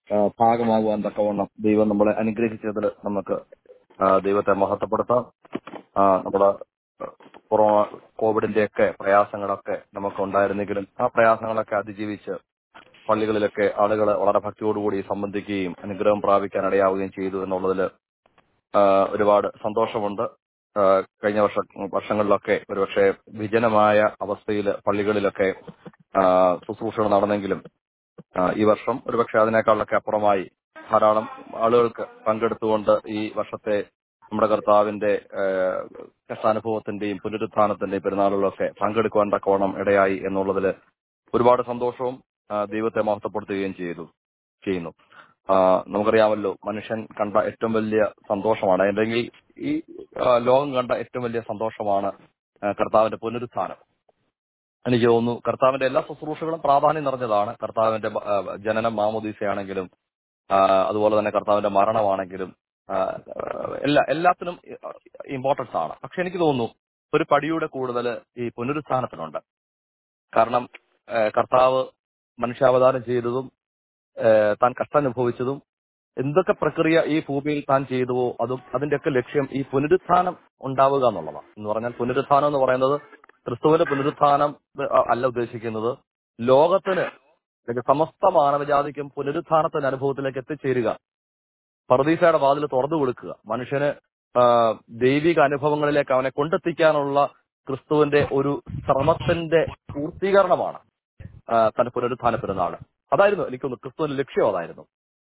ആ, ഭാഗമാകുവാൻ തക്കവണ്ണം ദൈവം നമ്മളെ അനുഗ്രഹിച്ചതിൽ നമുക്ക് ആ, ദൈവത്തെ മഹത്വപ്പെടുത്താം ആ, നമ്മുടെ കൊറോണ കോവിഡിന്റെ ഒക്കെ പ്രയാസങ്ങളൊക്കെ നമുക്ക് ഉണ്ടായിരുന്നെങ്കിലും ആ പ്രയാസങ്ങളൊക്കെ അതിജീവിച്ച് പള്ളികളിലൊക്കെ ആളുകൾ വളരെ ഭക്തിയോടുകൂടി സംബന്ധിക്കുകയും അനുഗ്രഹം പ്രാപിക്കാൻ ഇടയാവുകയും ചെയ്തു എന്നുള്ളതിൽ ഒരുപാട് സന്തോഷമുണ്ട് ആ, കഴിഞ്ഞ വർഷ വർഷങ്ങളിലൊക്കെ ഒരുപക്ഷെ വിജനമായ അവസ്ഥയിൽ പള്ളികളിലൊക്കെ ആ, ശുശ്രൂഷകൾ നടന്നെങ്കിലും ആ, ഈ വർഷം ഒരുപക്ഷെ അതിനേക്കാളൊക്കെ അപ്പുറമായി ധാരാളം ആളുകൾക്ക് പങ്കെടുത്തുകൊണ്ട് ഈ വർഷത്തെ നമ്മുടെ കർത്താവിന്റെ ആ, കഷ്ടാനുഭവത്തിന്റെയും പുനരുത്ഥാനത്തിന്റെയും പെരുന്നാളുകളൊക്കെ പങ്കെടുക്കുവാൻ തക്കവണ്ണം ഇടയായി എന്നുള്ളതിൽ ഒരുപാട് സന്തോഷവും ആ, ദൈവത്തെ മഹത്വപ്പെടുത്തുകയും ചെയ്തു ചെയ്യുന്നു ആ, നമുക്കറിയാമല്ലോ മനുഷ്യൻ കണ്ട ഏറ്റവും വലിയ സന്തോഷമാണ് അല്ലെങ്കിൽ ഈ ആ, ലോകം കണ്ട ഏറ്റവും വലിയ സന്തോഷമാണ് ആ, കർത്താവിന്റെ പുനരുത്ഥാനം എനിക്ക് തോന്നുന്നു കർത്താവിന്റെ എല്ലാ ശുശ്രൂഷകളും പ്രാധാന്യം നിറഞ്ഞതാണ് കർത്താവിന്റെ ബ- ആ, ജനനം മാമോദീസയാണെങ്കിലും ആ, അതുപോലെ തന്നെ കർത്താവിന്റെ മരണമാണെങ്കിലും ആ, എല്ലാ എല്ലാത്തിനും ഇമ്പോർട്ടൻസ് ആണ് പക്ഷെ എനിക്ക് തോന്നുന്നു ഒരു പടിയുടെ കൂടുതൽ ഈ പുനരുത്ഥാനത്തിനുണ്ട് കാരണം ആ, കർത്താവ് മനുഷ്യാവതാരം ചെയ്തതും ആ, താൻ കഷ്ടനുഭവിച്ചതും എന്തൊക്കെ പ്രക്രിയ ഈ ഭൂമിയിൽ താൻ ചെയ്തുവോ അതും അതിന്റെയൊക്കെ ലക്ഷ്യം ഈ പുനരുത്ഥാനം ഉണ്ടാവുക എന്നുള്ളതാണ് എന്ന് പറഞ്ഞാൽ പുനരുത്ഥാനം എന്ന് പറയുന്നത് ക്രിസ്തുവിന്റെ പുനരുത്ഥാനം അ- അല്ല ഉദ്ദേശിക്കുന്നത് ലോകത്തിന് അല്ലെങ്കിൽ സമസ്ത മാനവജാതിക്കും പുനരുത്ഥാനത്തിന്റെ അനുഭവത്തിലേക്ക് എത്തിച്ചേരുക പർദീസയുടെ വാതിൽ തുറന്നു കൊടുക്കുക മനുഷ്യന് ആ, ദൈവിക അനുഭവങ്ങളിലേക്ക് അവനെ കൊണ്ടെത്തിക്കാനുള്ള ക്രിസ്തുവിന്റെ ഒരു ശ്രമത്തിന്റെ പൂർത്തീകരണമാണ് ആ, തന്റെ പുനരുത്ഥാന പെരുന്നാള് അതായിരുന്നു എനിക്കൊന്ന് ക്രിസ്തുവിന്റെ ലക്ഷ്യം അതായിരുന്നു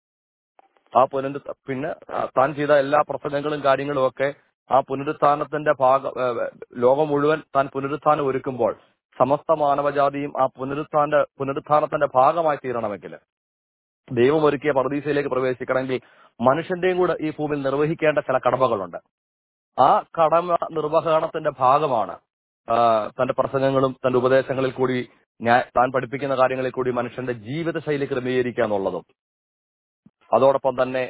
ആ പുനരു പിന്നെ ആ, താൻ ചെയ്ത എല്ലാ പ്രസംഗങ്ങളും കാര്യങ്ങളും ഒക്കെ ആ പുനരുത്ഥാനത്തിന്റെ ഭാഗ ഏ, ലോകം മുഴുവൻ താൻ പുനരുത്ഥാനം ഒരുക്കുമ്പോൾ സമസ്ത മാനവജാതിയും ആ പുനരുത്ഥാന്റെ പുനരുത്ഥാനത്തിന്റെ ഭാഗമായി തീരണമെങ്കിൽ ദൈവം ഒരുക്കിയ പർദീസയിലേക്ക് പ്രവേശിക്കണമെങ്കിൽ മനുഷ്യന്റെയും കൂടെ ഈ ഭൂമിയിൽ നിർവഹിക്കേണ്ട ചില കടമകളുണ്ട് ആ കടമ നിർവഹണത്തിന്റെ ഭാഗമാണ് ആ, തന്റെ പ്രസംഗങ്ങളും തന്റെ ഉപദേശങ്ങളിൽ കൂടി ഞാൻ താൻ പഠിപ്പിക്കുന്ന കാര്യങ്ങളിൽ കൂടി മനുഷ്യന്റെ ജീവിതശൈലി ക്രമീകരിക്കുക എന്നുള്ളതും അതോടൊപ്പം തന്നെ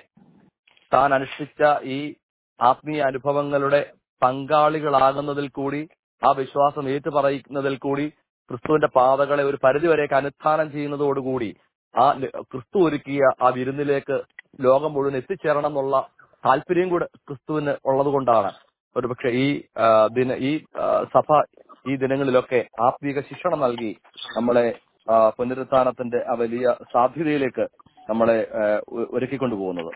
താൻ അനുഷ്ഠിച്ച ഈ ആത്മീയ അനുഭവങ്ങളുടെ പങ്കാളികളാകുന്നതിൽ കൂടി ആ വിശ്വാസം ഏറ്റുപറയുന്നതിൽ കൂടി ക്രിസ്തുവിന്റെ പാതകളെ ഒരു പരിധിവരെയൊക്കെ അനുഷ്ഠാനം ചെയ്യുന്നതോടുകൂടി ആ ല- ക്രിസ്തു ഒരുക്കിയ ആ വിരുന്നിലേക്ക് ലോകം മുഴുവൻ എത്തിച്ചേരണം എന്നുള്ള താല്പര്യം കൂടെ ക്രിസ്തുവിന് ഉള്ളത് കൊണ്ടാണ് ഒരുപക്ഷെ ഈ ആ, ദിന ഈ ആ, സഭ ഈ ദിനങ്ങളിലൊക്കെ ആത്മീക ശിക്ഷണം നൽകി നമ്മളെ ആ, പുനരുത്ഥാനത്തിന്റെ ആ വലിയ സാധ്യതയിലേക്ക് നമ്മളെ ആ, ഒ- ഒരുക്കിക്കൊണ്ടു പോകുന്നത്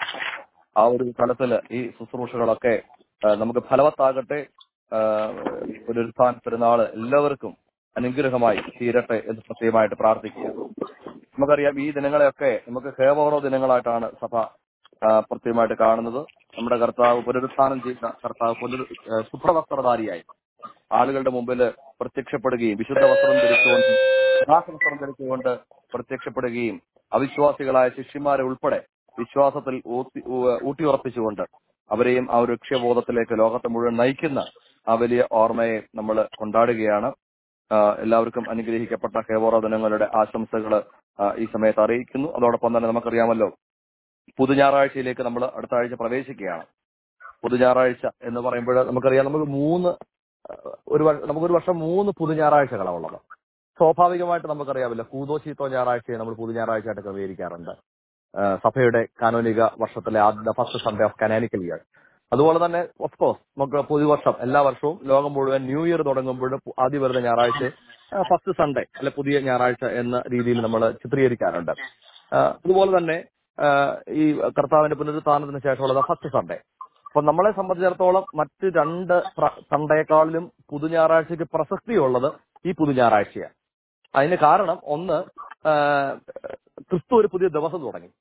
ആ ഒരു തലത്തില് ഈ ശുശ്രൂഷകളൊക്കെ ആ, നമുക്ക് ഫലവത്താകട്ടെ ആ, പുനരുത്ഥാന പെരുന്നാള് എല്ലാവർക്കും അനുഗ്രഹമായി തീരട്ടെ എന്ന് പ്രത്യേകമായിട്ട് പ്രാർത്ഥിക്കുക നമുക്കറിയാം ഈ ദിനങ്ങളെയൊക്കെ നമുക്ക് ഹേവോറോ ദിനങ്ങളായിട്ടാണ് സഭ ആ, പ്രത്യേകമായിട്ട് കാണുന്നത് നമ്മുടെ കർത്താവ് പുനരുത്ഥാനം ചെയ്ത കർത്താവ് പുനരു ആ, ശുഭ്രവസ്ത്രധാരിയായി ആളുകളുടെ മുമ്പിൽ പ്രത്യക്ഷപ്പെടുകയും വിശുദ്ധ വസ്ത്രം ധരിച്ചുകൊണ്ട് പ്രകാശവസ്ത്രം ധരിച്ചുകൊണ്ട് പ്രത്യക്ഷപ്പെടുകയും അവിശ്വാസികളായ ശിഷ്യന്മാരെ ഉൾപ്പെടെ വിശ്വാസത്തിൽ ഊത്തി- ഊ- ഊട്ടിയുറപ്പിച്ചുകൊണ്ട് അവരെയും ആ ഒരു ലക്ഷ്യബോധത്തിലേക്ക് ലോകത്തെ മുഴുവൻ നയിക്കുന്ന ആ വലിയ ഓർമ്മയെ നമ്മൾ കൊണ്ടാടുകയാണ് ആ, എല്ലാവർക്കും അനുഗ്രഹിക്കപ്പെട്ട ഹേവോറ ദിനങ്ങളുടെ ആശംസകൾ ഈ സമയത്ത് അറിയിക്കുന്നു അതോടൊപ്പം തന്നെ നമുക്കറിയാമല്ലോ പുതു ഞായറാഴ്ചയിലേക്ക് നമ്മൾ അടുത്ത ആഴ്ച പ്രവേശിക്കുകയാണ് പുതു ഞായറാഴ്ച എന്ന് പറയുമ്പോൾ നമുക്കറിയാം നമുക്ക് മൂന്ന് ആ, ഒരു വ- നമുക്കൊരു വർഷം മൂന്ന് പുതു ഞായറാഴ്ചകളാണ് ഉള്ളത് സ്വാഭാവികമായിട്ട് നമുക്കറിയാമല്ലോ കൂതോശീത്തോ ഞായറാഴ്ചയെ നമ്മൾ പുതു ഞായറാഴ്ചയായിട്ട് ക്രമീകരിക്കാറുണ്ട് ആ, സഭയുടെ കാനോനിക വർഷത്തിലെ ആദ്യ first Sunday of canonical year അതുപോലെ തന്നെ ഓഫ് കോഴ്സ് നമുക്ക് പുതുവർഷം എല്ലാ വർഷവും ലോകം മുഴുവൻ ന്യൂ ഇയർ തുടങ്ങുമ്പോൾ ആദ്യം വരുന്ന ഞായറാഴ്ച ഫസ്റ്റ് സൺഡേ അല്ലെ പുതിയ ഞായറാഴ്ച എന്ന രീതിയിൽ നമ്മൾ ചിത്രീകരിക്കാറുണ്ട് ആ, അതുപോലെ തന്നെ ആ, ഈ കർത്താവിന്റെ പുനരുത്ഥാനത്തിന് ശേഷമുള്ളത് ഫസ്റ്റ് സൺഡേ അപ്പൊ നമ്മളെ സംബന്ധിച്ചിടത്തോളം മറ്റ് രണ്ട് പ്ര- സൺഡേക്കാളിലും പുതു ഞായറാഴ്ചയ്ക്ക് പ്രസക്തിയുള്ളത് ഈ പുതു ഞായറാഴ്ചയാണ് അതിന് കാരണം ഒന്ന് ആ, ക്രിസ്തു ഒരു പുതിയ ദിവസം തുടങ്ങി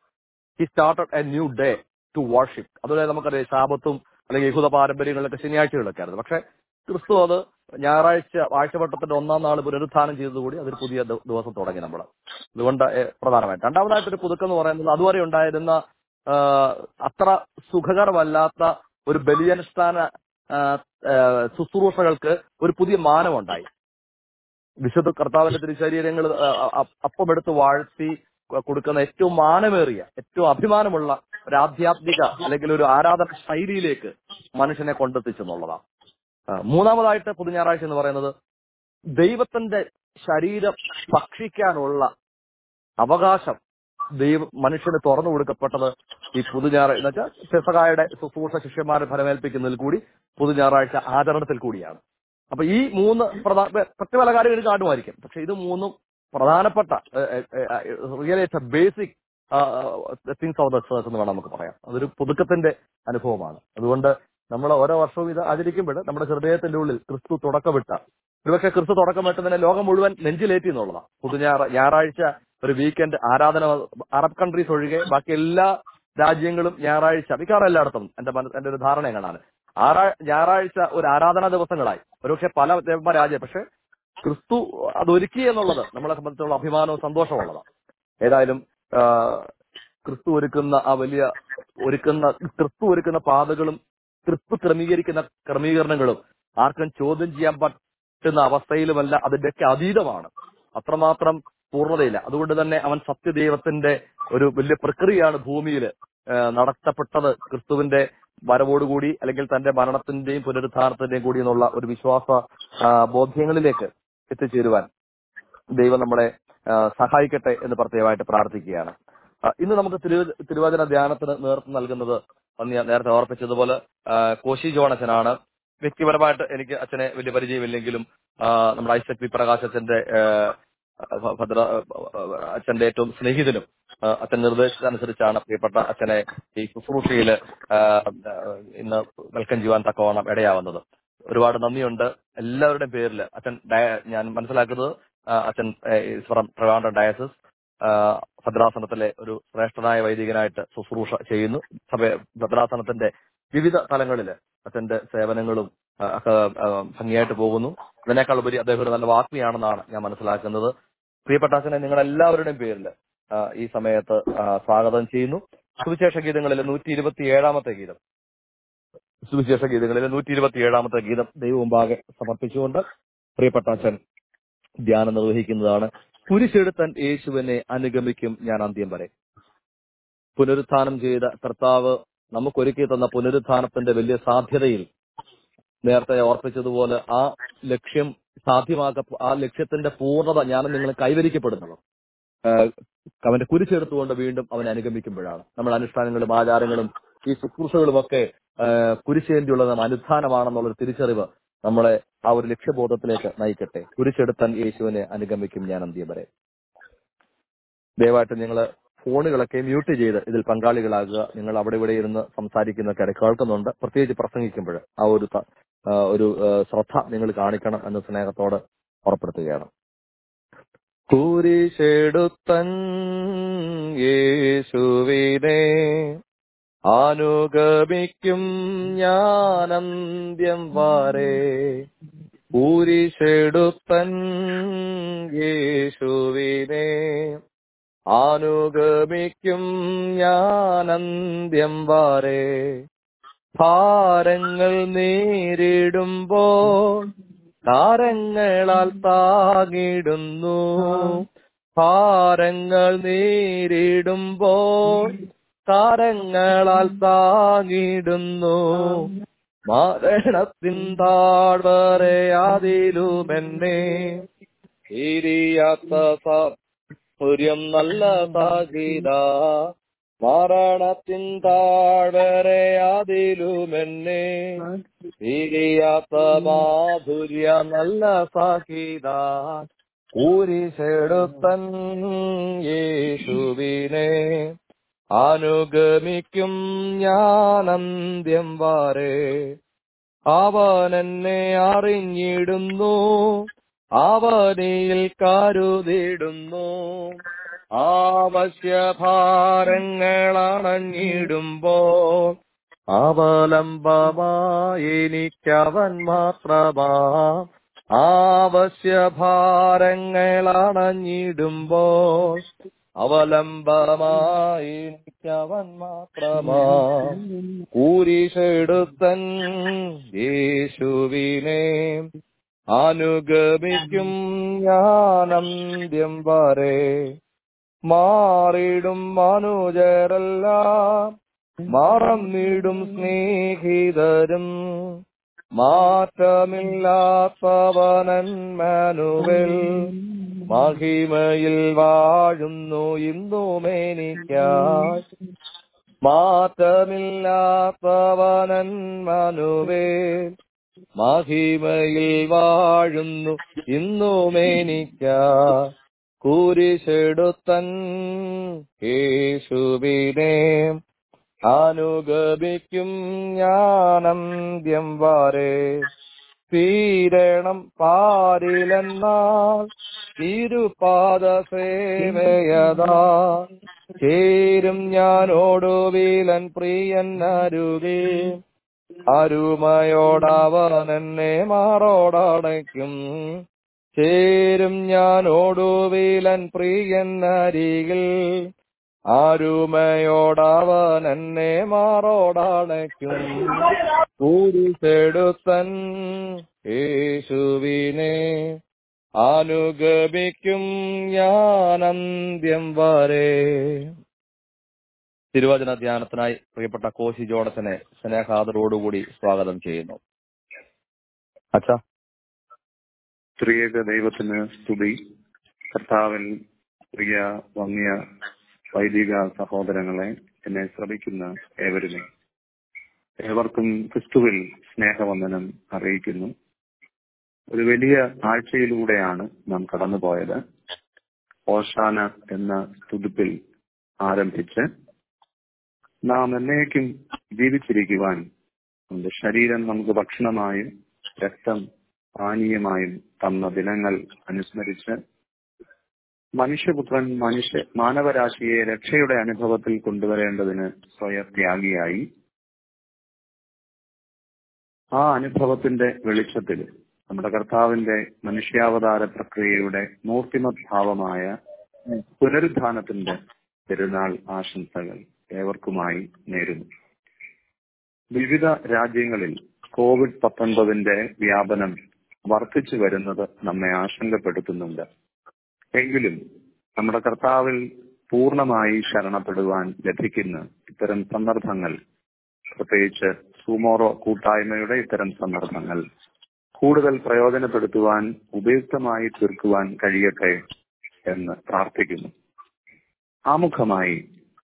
he started a new day to worship അതുപോലെ നമുക്കറിയാം ശാപത്തും അല്ലെങ്കിൽ യഹൂദ പാരമ്പര്യങ്ങളിലൊക്കെ ശനിയാഴ്ചകളൊക്കെ ആയിരുന്നു പക്ഷെ ക്രിസ്തു അത് ഞായറാഴ്ച ആഴ്ചവട്ടത്തിന്റെ ഒന്നാം നാൾ പുനരുത്ഥാനം ചെയ്തതുകൂടി അതൊരു പുതിയ ദി- ദിവസം തുടങ്ങി നമ്മൾ അതുകൊണ്ട് ഏഹ്, പ്രധാനമായിട്ട് രണ്ടാമതായിട്ടൊരു പുതുക്കം എന്ന് പറയുന്നത് അതുവരെ ഉണ്ടായിരുന്ന ആ, അത്ര സുഖകരമല്ലാത്ത ഒരു ബലിയനുഷ്ഠാന ആ, ആ, ശുശ്രൂഷകൾക്ക് ഒരു പുതിയ മാനമുണ്ടായി വിശുദ്ധ കർത്താവിന്റെ തിരുശരീരങ്ങൾ അപ്പമെടുത്ത് വാഴ്ത്തി കൊടുക്കുന്ന ഏറ്റവും മാനമേറിയ ഏറ്റവും അഭിമാനമുള്ള ഒരു ആധ്യാത്മിക അല്ലെങ്കിൽ ഒരു ആരാധന ശൈലിയിലേക്ക് മനുഷ്യനെ കൊണ്ടെത്തിച്ചു എന്നുള്ളതാണ് ആ, മൂന്നാമതായിട്ട് പുതു ഞായറാഴ്ച എന്ന് പറയുന്നത് ദൈവത്തിന്റെ ശരീരം ഭക്ഷിക്കാനുള്ള അവകാശം ദൈവ മനുഷ്യന് തുറന്നു കൊടുക്കപ്പെട്ടത് ഈ പുതുഞാറ എന്ന് വെച്ചാൽ പെസകായുടെ ശുശ്രൂഷ ശിഷ്യന്മാരെ ഫലമേൽപ്പിക്കുന്നതിൽ കൂടി പുതുഞാറാഴ്ച ആചരണത്തിൽ കൂടിയാണ് അപ്പൊ ഈ മൂന്ന് പ്രധാന മറ്റു പല കാര്യങ്ങൾ കാണുമായിരിക്കും പക്ഷെ ഇത് മൂന്നും പ്രധാനപ്പെട്ട really it's a basic things of the church എന്ന് വേണം നമുക്ക് പറയാം അതൊരു പുതുക്കത്തിന്റെ അനുഭവമാണ് അതുകൊണ്ട് നമ്മൾ ഓരോ വർഷവും ഇത് ആചരിക്കുമ്പോൾ നമ്മുടെ ഹൃദയത്തിന്റെ ഉള്ളിൽ ക്രിസ്തു തുടക്കമിട്ട ഒരുപക്ഷെ ക്രിസ്തു തുടക്കമിട്ടതിനെ ലോകം മുഴുവൻ നെഞ്ചിലേറ്റി എന്നുള്ളതാണ് പുതുഞാറ ഞായറാഴ്ച ഒരു വീക്കെൻഡ് ആരാധന അറബ് കൺട്രീസ് ഒഴികെ ബാക്കി എല്ലാ രാജ്യങ്ങളും ഞായറാഴ്ച മിക്കവാറും എല്ലായിടത്തും എന്റെ മന- എന്റെ ഒരു ധാരണ എങ്ങനെയാണ് ആറാ ഞായറാഴ്ച ഒരു ആരാധനാ ദിവസങ്ങളായി ഒരുപക്ഷെ പല ദേവന്മാർ രാജ്യം പക്ഷെ ക്രിസ്തു അത് ഒരുക്കി എന്നുള്ളത് നമ്മളെ സംബന്ധിച്ചുള്ള അഭിമാനവും സന്തോഷമുള്ളതാണ് ഏതായാലും ആ, ക്രിസ്തു ഒരുക്കുന്ന ആ വലിയ ഒരുക്കുന്ന ക്രിസ്തു ഒരുക്കുന്ന പാതകളും ക്രിസ്തു ക്രമീകരിക്കുന്ന ക്രമീകരണങ്ങളും ആർക്കും ചോദ്യം ചെയ്യാൻ പറ്റുന്ന അവസ്ഥയിലുമല്ല അതിന്റെയൊക്കെ അതീതമാണ് അത്രമാത്രം പൂർണ്ണതയില്ല അതുകൊണ്ട് തന്നെ അവൻ സത്യദൈവത്തിന്റെ ഒരു വലിയ പ്രക്രിയയാണ് ഭൂമിയിൽ നടത്തപ്പെട്ടത് ക്രിസ്തുവിന്റെ വരവോടുകൂടി അല്ലെങ്കിൽ തന്റെ മരണത്തിന്റെയും പുനരുദ്ധാരണത്തിന്റെയും കൂടി എന്നുള്ള ഒരു വിശ്വാസ ആ, ബോധ്യങ്ങളിലേക്ക് എത്തിച്ചേരുവാൻ ദൈവം നമ്മളെ ആ, സഹായിക്കട്ടെ എന്ന് പ്രത്യേകമായിട്ട് പ്രാർത്ഥിക്കുകയാണ് ആ, ഇന്ന് നമുക്ക് തിരു തിരുവചന ധ്യാനത്തിന് നേതൃത്വം നൽകുന്നത് അന്ന് ഞാൻ നേരത്തെ ഓർപ്പിച്ചതുപോലെ ആ, കോശി ജോൺ അച്ഛനാണ് വ്യക്തിപരമായിട്ട് എനിക്ക് അച്ഛനെ വലിയ പരിചയമില്ലെങ്കിലും ആ, നമ്മുടെ ഐസക് വി പ്രകാശ് അച്ഛന്റെ ആ, ഭ- ഭദ്ര അച്ഛന്റെ ഏറ്റവും സ്നേഹിതനും ആ, അച്ഛൻ നിർദ്ദേശിച്ചതനുസരിച്ചാണ് പ്രിയപ്പെട്ട അച്ഛനെ ഈ ശുശ്രൂഷയിൽ ഇന്ന് വെൽക്കം ചെയ്യുവാൻ തക്കവണ്ണം ഇടയാവുന്നത് ഒരുപാട് നന്ദിയുണ്ട് എല്ലാവരുടെയും പേരിൽ അച്ഛൻ ഡയ- ഞാൻ മനസ്സിലാക്കുന്നത് ആ, അച്ഛൻ ഫ്രം ട്രിവാൻഡ്രം ഡയസസ് ആ, ഭദ്രാസനത്തിലെ ഒരു ശ്രേഷ്ഠനായ വൈദികനായിട്ട് ശുശ്രൂഷ ചെയ്യുന്നു സഭ ഭദ്രാസനത്തിന്റെ വിവിധ തലങ്ങളിൽ അച്ഛന്റെ സേവനങ്ങളും ആ, ഒക്കെ ആ, ഭംഗിയായിട്ട് പോകുന്നു അതിനേക്കാൾ ഉപരി അദ്ദേഹം ഒരു നല്ല വാഗ്മിയാണെന്നാണ് ഞാൻ മനസ്സിലാക്കുന്നത് പ്രിയപ്പെട്ട അച്ഛനെ നിങ്ങളെല്ലാവരുടെയും പേരിൽ ആ, ഈ സമയത്ത് ആ, സ്വാഗതം ചെയ്യുന്നു സുവിശേഷ ഗീതങ്ങളിൽ നൂറ്റി ഇരുപത്തി ഏഴാമത്തെ ഗീതം സുവിശേഷ ഗീതങ്ങളിൽ നൂറ്റി ഇരുപത്തി ഏഴാമത്തെ ഗീതം ദൈവമുമ്പാകെ സമർപ്പിച്ചുകൊണ്ട് പ്രിയപ്പെട്ട അച്ഛൻ ധ്യാനം നിർവഹിക്കുന്നതാണ് കുരിശെടുത്തൻ യേശുവിനെ അനുഗമിക്കും ഞാൻ അന്ത്യം വരെ പുനരുത്ഥാനം ചെയ്ത കർത്താവ് നമുക്കൊരുക്കി തന്ന പുനരുത്ഥാനത്തിന്റെ വലിയ സാധ്യതയിൽ നേരത്തെ ഓർപ്പിച്ചതുപോലെ ആ ലക്ഷ്യം സാധ്യമാക്ക ആ ലക്ഷ്യത്തിന്റെ പൂർണ്ണത ഞാനും നിങ്ങൾ കൈവരിക്കപ്പെടുന്നത് ആഹ് അവന്റെ കുരിശെടുത്തുകൊണ്ട് വീണ്ടും അവനെ അനുഗമിക്കുമ്പോഴാണ് നമ്മുടെ അനുഷ്ഠാനങ്ങളും ആചാരങ്ങളും ഈ ശുശ്രൂഷകളും ഒക്കെ ആഹ് കുരിശേന്തിയുള്ളത് അനുധാനമാണെന്നുള്ളൊരു തിരിച്ചറിവ് നമ്മളെ ആ ഒരു ലക്ഷ്യബോധത്തിലേക്ക് നയിക്കട്ടെ കുരിശെടുത്തൻ യേശുവിനെ അനുഗമിക്കും ഞാൻ അന്ത്യം വരെ ദയവായിട്ട് നിങ്ങൾ ഫോണുകളൊക്കെ മ്യൂട്ട് ചെയ്ത് ഇതിൽ പങ്കാളികളാകുക നിങ്ങൾ അവിടെ ഇവിടെ ഇരുന്ന് സംസാരിക്കുന്നൊക്കെ ഇടയ്ക്ക് കേൾക്കുന്നുണ്ട് പ്രത്യേകിച്ച് പ്രസംഗിക്കുമ്പോൾ ആ ഒരു ത- ആ, ഒരു ആ, ശ്രദ്ധ നിങ്ങൾ കാണിക്കണം എന്ന് സ്നേഹത്തോട് ഉറപ്പെടുത്തുകയാണ് കുരിശെടുത്തൻ യേശുവിനെ അനുഗമിക്കും ഞാനന്ത്യം വരെ കുരിശെടുത്തൻ യേശുവിനെ അനുഗമിക്കും ഞാനന്ത്യം വരെ ഭാരങ്ങൾ നേരിടുമ്പോൾ താരങ്ങളാൽ താകിടുന്നു ഭാരങ്ങൾ നേരിടുമ്പോൾ താരങ്ങളാൽ താകിടുന്നു മരണത്തിൻ താഴ്വരെ അതിലുമെന്നെ ഇരിയാത്ത സൂര്യം നല്ല സാഗീത മരണത്തിൻ താഴ്വരെ അതിലുമെന്നെ ഇരിയാത്ത മാധുര്യ നല്ല സാഗീത കുരിശെടുത്തൻ യേശുവിനെ അനുഗമിക്കും ഞാനന്ത്യം വരെ അവൻ എന്നെ അറിഞ്ഞിടുന്നു അവനിൽ കരുതിടുന്നു ആവശ്യഭാരങ്ങളണഞ്ഞിടുമ്പോൾ അവലംബമായി എനിക്കവൻ മാത്രമാ ആവശ്യഭാരങ്ങളണഞ്ഞിടുമ്പോൾ അവലംബമായി എനിക്കവൻ മാത്രമാ കുരിശെടുത്തൻ യേശുവിനെ അനുഗമിക്കും ഞാനന്ത്യം വരെ മാറിടും മനുജരെല്ലാം മറന്നിടും സ്നേഹിതരും മാറ്റമില്ലാത്തവനൻ മാനുവൽ മഹിമയിൽ വാഴുന്നു ഇന്നുമേനിക്കായി മാറ്റമില്ലാത്തവനൻ മനുവേൽ മഹിമയിൽ വാഴുന്നു ഇന്നുമേനിക്കായി കുരിശെടുത്തൻ യേശുവിനെ അനുഗമിക്കും ഞാനന്ത്യം വരെ തീരണം പാരിലെന്നാൽ തിരുപാദ സേവയതാ ചേരും ഞാനോടുവിലൻ പ്രിയൻ അരുകേ അരുമയോടവൻ എന്നെ മാറോടടയ്ക്കും ചേരും ഞാനോടുവിലൻ പ്രിയൻ അരികിൽ ആരുമയോടവൻ എന്നെ മാറോടണയ്ക്കും കുരിശെടുത്തൻ യേശുവിനെ അനുഗമിക്കും ഞാൻ അന്ത്യം വരെ തിരുവചന ധ്യാനത്തിനായി പ്രിയപ്പെട്ട കോശി ജോണസനെ സ്നേഹാദരോടുകൂടി സ്വാഗതം ചെയ്യുന്നു അച്ഛാ ത്രിയേക ദൈവത്തിന് സ്തുതി കർത്താവിൽ പ്രിയ വന്യ വൈദിക സഹോദരങ്ങളെ എന്നെ ശ്രമിക്കുന്ന ഏവരുമേ ഏവർക്കും ക്രിസ്തുവിൽ സ്നേഹവന്ദനം അറിയിക്കുന്നു ഒരു വലിയ ആഴ്ചയിലൂടെയാണ് നാം കടന്നുപോയത് ഓശാന എന്ന തുടുപ്പിൽ ആരംഭിച്ച് നാം എന്നേക്കും ജീവിച്ചിരിക്കുവാൻ നമ്മുടെ ശരീരം നമുക്ക് ഭക്ഷണമായും രക്തം പാനീയമായും തന്ന ദിനങ്ങൾ അനുസ്മരിച്ച് മനുഷ്യപുത്രൻ മനുഷ്യ മാനവരാശിയെ രക്ഷയുടെ അനുഭവത്തിൽ കൊണ്ടുവരേണ്ടതിന് സ്വയത്യാഗിയായി ആ അനുഭവത്തിന്റെ വെളിച്ചത്തിൽ നമ്മുടെ കർത്താവിന്റെ മനുഷ്യാവതാര പ്രക്രിയയുടെ മൂർത്തിമത് ഭാവമായ പുനരുദ്ധാനത്തിന്റെ പെരുന്നാൾ ആശംസകൾ ഏവർക്കുമായി നേരുന്നു വിവിധ രാജ്യങ്ങളിൽ കോവിഡ് പത്തൊൻപതിന്റെ വ്യാപനം വർദ്ധിച്ചു വരുന്നത് നമ്മെ ആശങ്കപ്പെടുത്തുന്നുണ്ട് എങ്കിലും നമ്മുടെ കർത്താവിൽ പൂർണ്ണമായി ശരണപ്പെടുവാൻ ലഭിക്കുന്ന ഇത്തരം സന്ദർഭങ്ങൾ പ്രത്യേകിച്ച് സുമോറോ കൂട്ടായ്മയുടെ ഇത്തരം സന്ദർഭങ്ങൾ കൂടുതൽ പ്രയോജനപ്പെടുത്തുവാൻ ഉപയുക്തമായി തീർക്കുവാൻ കഴിയട്ടെ എന്ന് പ്രാർത്ഥിക്കുന്നു ആമുഖമായി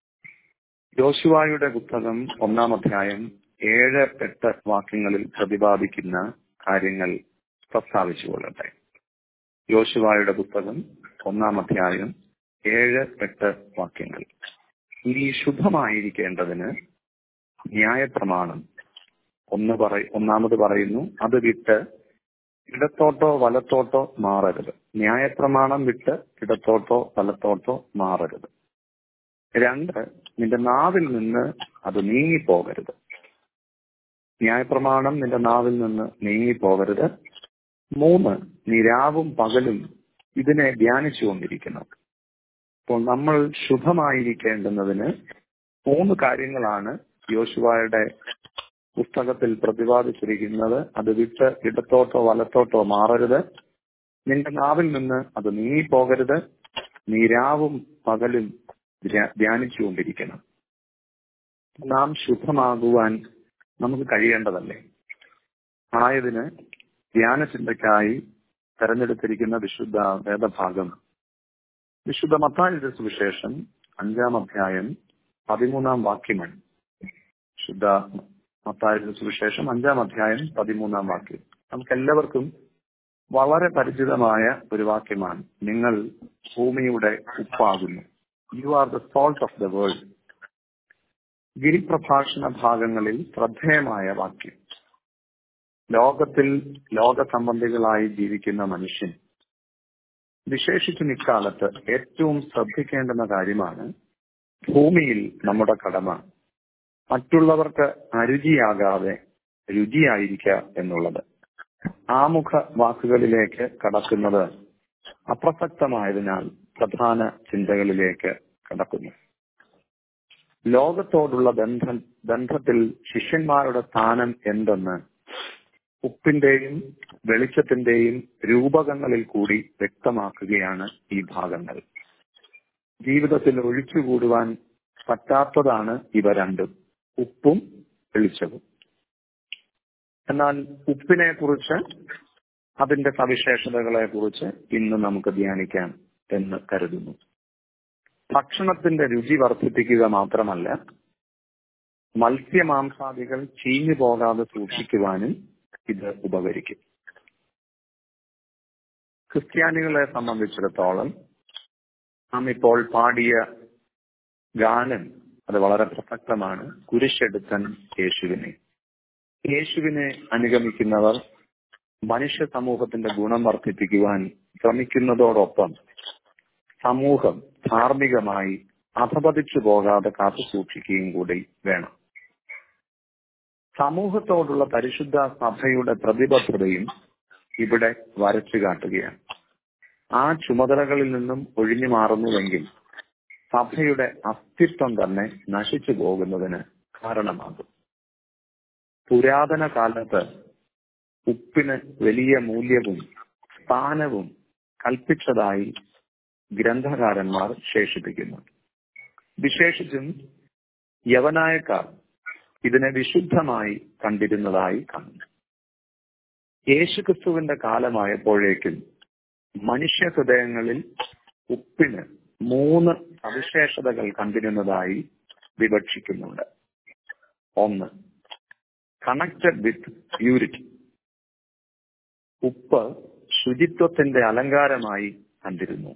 യോശുവായുടെ പുസ്തകം ഒന്നാം അധ്യായം ഏഴ് എട്ട് വാക്യങ്ങളിൽ പ്രതിപാദിക്കുന്ന കാര്യങ്ങൾ പ്രസ്താവിച്ചുകൊള്ളട്ടെ യോശുവായുടെ പുസ്തകം ഒന്നാം അധ്യായം ഏഴ് എട്ട് വാക്യങ്ങൾ നീ ശുദ്ധമായിരിക്കേണ്ടതിന് ന്യായപ്രമാണം ഒന്ന് പറ ഒന്നാമത് പറയുന്നു അത് വിട്ട് ഇടത്തോട്ടോ വലത്തോട്ടോ മാറരുത് ന്യായപ്രമാണം വിട്ട് ഇടത്തോട്ടോ വലത്തോട്ടോ മാറരുത് രണ്ട് നിന്റെ നാവിൽ നിന്ന് അത് നീങ്ങിപ്പോകരുത് ന്യായപ്രമാണം നിന്റെ നാവിൽ നിന്ന് നീങ്ങിപ്പോകരുത് മൂന്ന് നീ രാവും പകലും ഇതിനെ ധ്യാനിച്ചുകൊണ്ടിരിക്കണം അപ്പോൾ നമ്മൾ ശുഭമായിരിക്കേണ്ടുന്നതിന് മൂന്ന് കാര്യങ്ങളാണ് യോശുവായുടെ പുസ്തകത്തിൽ പ്രതിപാദിച്ചിരിക്കുന്നത് അത് വിട്ട് ഇടത്തോട്ടോ വലത്തോട്ടോ മാറരുത് നിന്റെ നാവിൽ നിന്ന് അത് നീങ്ങിപ്പോകരുത് നീ രാവും പകലും ധ്യാനിച്ചുകൊണ്ടിരിക്കണം നാം ശുദ്ധമാകുവാൻ നമുക്ക് കഴിയേണ്ടതല്ലേ ആയതിന് ധ്യാനചിന്തയ്ക്കായി തെരഞ്ഞെടുത്തിരിക്കുന്ന വിശുദ്ധ വേദഭാഗം വിശുദ്ധ മത്തായുടെ സുവിശേഷം അഞ്ചാം അധ്യായം പതിമൂന്നാം വാക്യമാണ് വിശുദ്ധ മത്തായുടെ സുവിശേഷം അഞ്ചാം അധ്യായം പതിമൂന്നാം വാക്യം നമുക്ക് എല്ലാവർക്കും വളരെ പരിചിതമായ ഒരു വാക്യമാണ് നിങ്ങൾ ഭൂമിയുടെ ഉപ്പാകുന്നു you are the salt of the world ഗിരിപ്രഭാഷണ ഭാഗങ്ങളിൽ ശ്രദ്ധേയമായ വാക്യം ലോകത്തിൽ ലോക സംബന്ധികളായി ജീവിക്കുന്ന മനുഷ്യൻ വിശേഷിച്ചും ഇക്കാലത്ത് ഏറ്റവും ശ്രദ്ധിക്കേണ്ടുന്ന കാര്യമാണ് ഭൂമിയിൽ നമ്മുടെ കടമ മറ്റുള്ളവർക്ക് അരുചിയാകാതെ രുചിയായിരിക്കുക എന്നുള്ളത് ആമുഖ വാക്കുകളിലേക്ക് കടക്കുന്നത് അപ്രസക്തമായതിനാൽ പ്രധാന ചിന്തകളിലേക്ക് കടക്കുന്നു ലോകത്തോടുള്ള ബന്ധം ബന്ധത്തിൽ ശിഷ്യന്മാരുടെ സ്ഥാനം എന്തെന്ന് ഉപ്പിന്റെയും വെളിച്ചത്തിന്റെയും രൂപകങ്ങളിൽ കൂടി വ്യക്തമാക്കുകയാണ് ഈ ഭാഗങ്ങൾ ജീവിതത്തിൽ ഒഴിച്ചുകൂടുവാൻ പറ്റാത്തതാണ് ഇവ രണ്ടും ഉപ്പും വെളിച്ചവും എന്നാൽ ഉപ്പിനെ കുറിച്ച് അതിന്റെ സവിശേഷതകളെ കുറിച്ച് ഇന്ന് നമുക്ക് ധ്യാനിക്കാം എന്ന് കരുതുന്നു ഭക്ഷണത്തിന്റെ രുചി വർദ്ധിപ്പിക്കുക മാത്രമല്ല മത്സ്യമാംസാദികൾ ചീഞ്ഞു പോകാതെ സൂക്ഷിക്കുവാനും ഇത് ഉപകരിക്കും ക്രിസ്ത്യാനികളെ സംബന്ധിച്ചിടത്തോളം നാം ഇപ്പോൾ പാടിയ ഗാനം അത് വളരെ പ്രസക്തമാണ് കുരിശെടുത്തൻ യേശുവിനെ യേശുവിനെ അനുഗമിക്കുന്നവർ മനുഷ്യ സമൂഹത്തിന്റെ ഗുണം വർദ്ധിപ്പിക്കുവാൻ ശ്രമിക്കുന്നതോടൊപ്പം സമൂഹം ധാർമ്മികമായി അധപതിച്ചു പോകാതെ കാത്തു സൂക്ഷിക്കുകയും കൂടി വേണം സമൂഹത്തോടുള്ള പരിശുദ്ധ സഭയുടെ പ്രതിബദ്ധതയും ഇവിടെ വരച്ചു കാട്ടുകയാണ് ആ ചുമതലകളിൽ നിന്നും ഒഴിഞ്ഞു മാറുന്നുവെങ്കിൽ സഭയുടെ അസ്തിത്വം തന്നെ നശിച്ചു പോകുന്നതിന് കാരണമാകും പുരാതന കാലത്ത് ഉപ്പിന് വലിയ മൂല്യവും സ്ഥാനവും കൽപ്പിച്ചതായി ഗ്രന്ഥകാരന്മാർ ശേഷിപ്പിക്കുന്നു വിശേഷിച്ചും യവനായക്കാർ ഇതിനെ വിശുദ്ധമായി കണ്ടിരുന്നതായി കാണുന്നു യേശുക്രിസ്തുവിന്റെ കാലമായപ്പോഴേക്കും മനുഷ്യ ഹൃദയങ്ങളിൽ ഉപ്പിന് മൂന്ന് സവിശേഷതകൾ കണ്ടിരുന്നതായി വിവക്ഷിക്കുന്നുണ്ട് ഒന്ന് കണക്റ്റഡ് വിത്ത് പ്യൂരിറ്റി ഉപ്പ് ശുചിത്വത്തിന്റെ അലങ്കാരമായി കണ്ടിരുന്നു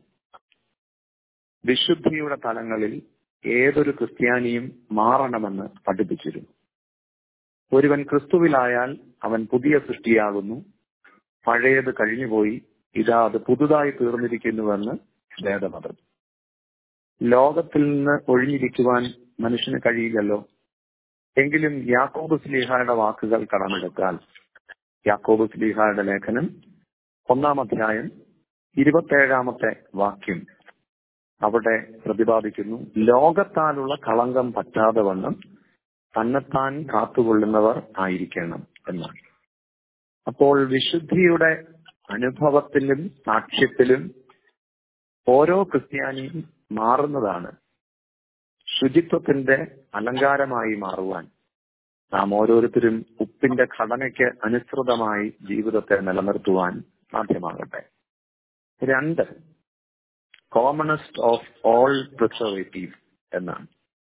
വിശുദ്ധിയുടെ തലങ്ങളിൽ ഏതൊരു ക്രിസ്ത്യാനിയും മാറണമെന്ന് പഠിപ്പിച്ചിരുന്നു ഒരുവൻ ക്രിസ്തുവിലായാൽ അവൻ പുതിയ സൃഷ്ടിയാകുന്നു പഴയത് കഴിഞ്ഞുപോയി ഇതാ അത് പുതുതായി തീർന്നിരിക്കുന്നുവെന്ന് വേദമതം ലോകത്തിൽ നിന്ന് ഒഴിഞ്ഞിരിക്കുവാൻ മനുഷ്യന് കഴിയില്ലല്ലോ എങ്കിലും യാക്കോബ് സ്ലീഹായുടെ വാക്കുകൾ കടമെടുത്താൽ യാക്കോബ് സ്ലീഹായുടെ ലേഖനം ഒന്നാം അധ്യായം ഇരുപത്തേഴാമത്തെ വാക്യം അവിടെ പ്രതിപാദിക്കുന്നു ലോകത്താലുള്ള കളങ്കം പറ്റാതെ വണ്ണം തന്നെത്താൻ കാത്തുകൊള്ളുന്നവർ ആയിരിക്കണം എന്നാണ് അപ്പോൾ വിശുദ്ധിയുടെ അനുഭവത്തിലും സാക്ഷ്യത്തിലും ഓരോ ക്രിസ്ത്യാനിയും മാറുന്നതാണ് ശുചിത്വത്തിന്റെ അലങ്കാരമായി മാറുവാൻ നാം ഓരോരുത്തരും ഉപ്പിന്റെ ഘടനയ്ക്ക് അനുസൃതമായി ജീവിതത്തെ നിലനിർത്തുവാൻ സാധ്യമാകട്ടെ രണ്ട് കോമണസ്റ്റ് ഓഫ് ഓൾ പ്രിസർവേറ്റീവ് എന്നാണ്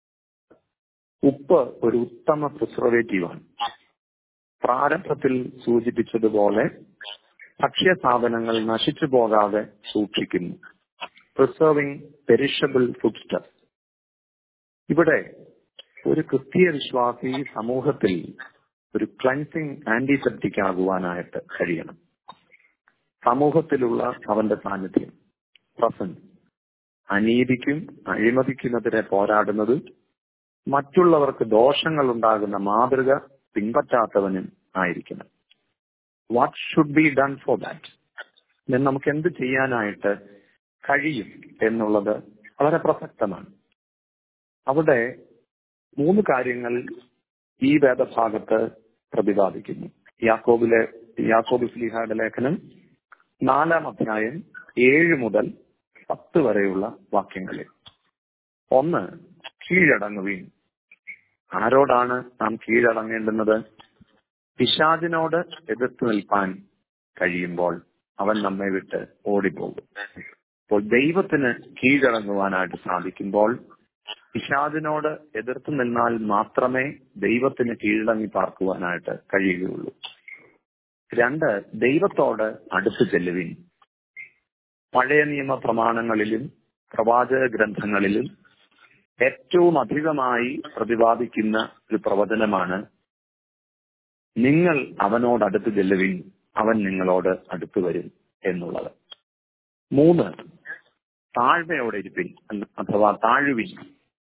ഉപ്പ് ഒരു ഉത്തമ പ്രിസർവേറ്റീവാണ് പ്രാരംഭത്തിൽ സൂചിപ്പിച്ചതുപോലെ ഭക്ഷ്യസാധനങ്ങൾ നശിച്ചു പോകാതെ സൂക്ഷിക്കുന്നു പ്രിസർവിംഗ് പെരിഷബിൾ ഫുഡ് സ്റ്റഫ് ഇവിടെ ഒരു ക്രിസ്തീയ വിശ്വാസി സമൂഹത്തിൽ ഒരു ക്ലൻസിങ് ആന്റിസെപ്റ്റിക് ആകുവാനായിട്ട് കഴിയണം സമൂഹത്തിലുള്ള അവന്റെ സാന്നിധ്യം പ്രസന്റ് അനീതിക്കും അഴിമതിക്കുമെതിരെ പോരാടുന്നത് മറ്റുള്ളവർക്ക് ദോഷങ്ങൾ ഉണ്ടാകുന്ന മാതൃക പിൻപറ്റാത്തവനും ആയിരിക്കണം what should be done for that നമുക്ക് എന്ത് ചെയ്യാനായിട്ട് കഴിയും എന്നുള്ളത് വളരെ പ്രസക്തമാണ് അവിടെ മൂന്ന് കാര്യങ്ങൾ ഈ വേദഭാഗത്ത് പ്രതിപാദിക്കുന്നു യാക്കോബിലെ യാക്കോബ് സ്ലിഹയുടെ ലേഖനം നാലാം അധ്യായം ഏഴ് മുതൽ പത്ത് വരെയുള്ള വാക്യങ്ങളിൽ ഒന്ന് കീഴടങ്ങുവീൻ ആരോടാണ് നാം കീഴടങ്ങേണ്ടുന്നത് പിശാചിനോട് എതിർത്ത് നിൽപ്പാൻ കഴിയുമ്പോൾ അവൻ നമ്മെ വിട്ട് ഓടിപ്പോകും അപ്പോൾ ദൈവത്തിന് കീഴടങ്ങുവാനായിട്ട് സാധിക്കുമ്പോൾ പിശാചിനോട് എതിർത്ത് നിന്നാൽ മാത്രമേ ദൈവത്തിന് കീഴടങ്ങി പാർക്കുവാനായിട്ട് കഴിയുകയുള്ളൂ രണ്ട് ദൈവത്തോട് അടുത്തു ചെല്ലുവിൻ പഴയ നിയമ പ്രമാണങ്ങളിലും പ്രവാചക ഗ്രന്ഥങ്ങളിലും ഏറ്റവും അധികമായി പ്രതിപാദിക്കുന്ന ഒരു പ്രവചനമാണ് നിങ്ങൾ അവനോട് അടുത്ത് ചെല്ലുവിൻ അവൻ നിങ്ങളോട് അടുത്തു വരും എന്നുള്ളത് മൂന്ന് താഴ്മയോടെ ഇരിപ്പിൻ അഥവാ താഴുവിൻ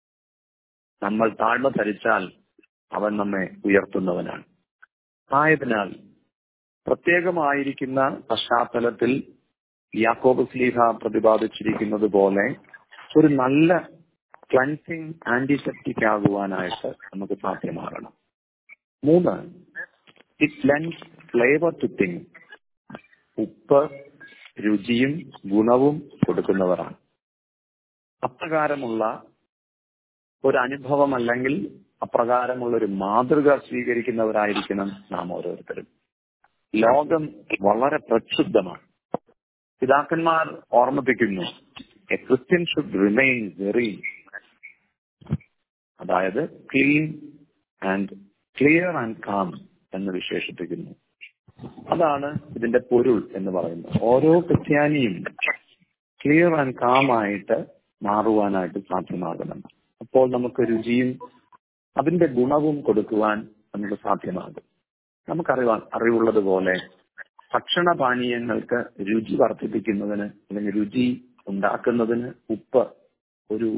നമ്മൾ താഴ്മ ധരിച്ചാൽ അവൻ നമ്മെ ഉയർത്തുന്നവനാണ് ആയതിനാൽ പ്രത്യേകമായിരിക്കുന്ന പശ്ചാത്തലത്തിൽ യാക്കോബ് സ്ലീഹ പ്രതിപാദിച്ചിരിക്കുന്നത് പോലെ ഒരു നല്ല ക്ലൻസിങ് ആന്റിസെപ്റ്റിക് ആകുവാനായിട്ട് നമുക്ക് സാധ്യമാകണം മൂന്ന് it lends flavour to thing ഉപ്പ് രുചിയും ഗുണവും കൊടുക്കുന്നവരാണ് അപ്രകാരമുള്ള ഒരു അനുഭവം അല്ലെങ്കിൽ അപ്രകാരമുള്ള ഒരു മാതൃക സ്വീകരിക്കുന്നവരായിരിക്കണം നാം ഓരോരുത്തരും ലോകം വളരെ പ്രക്ഷുബ്ധമാണ് പിതാക്കന്മാർ ഓർമ്മിപ്പിക്കുന്നു a Christian should remain very അതായത് clean and clear and calm എന്ന് വിശേഷിപ്പിക്കുന്നു അതാണ് ഇതിന്റെ പൊരുൾ എന്ന് പറയുന്നത് ഓരോ ക്രിസ്ത്യാനിയും ക്ലിയർ ആൻഡ് കാം ആയിട്ട് മാറുവാനായിട്ട് സാധ്യമാകണം അപ്പോൾ നമുക്ക് രുചിയും അതിന്റെ ഗുണവും കൊടുക്കുവാൻ നമുക്ക് സാധ്യമാകും നമുക്കറിയാൻ അറിവുള്ളതുപോലെ ഭക്ഷണപാനീയങ്ങൾക്ക് രുചി വർദ്ധിപ്പിക്കുന്നതിന് അല്ലെങ്കിൽ രുചി ഉണ്ടാക്കുന്നതിന് ഉപ്പ് ഒരു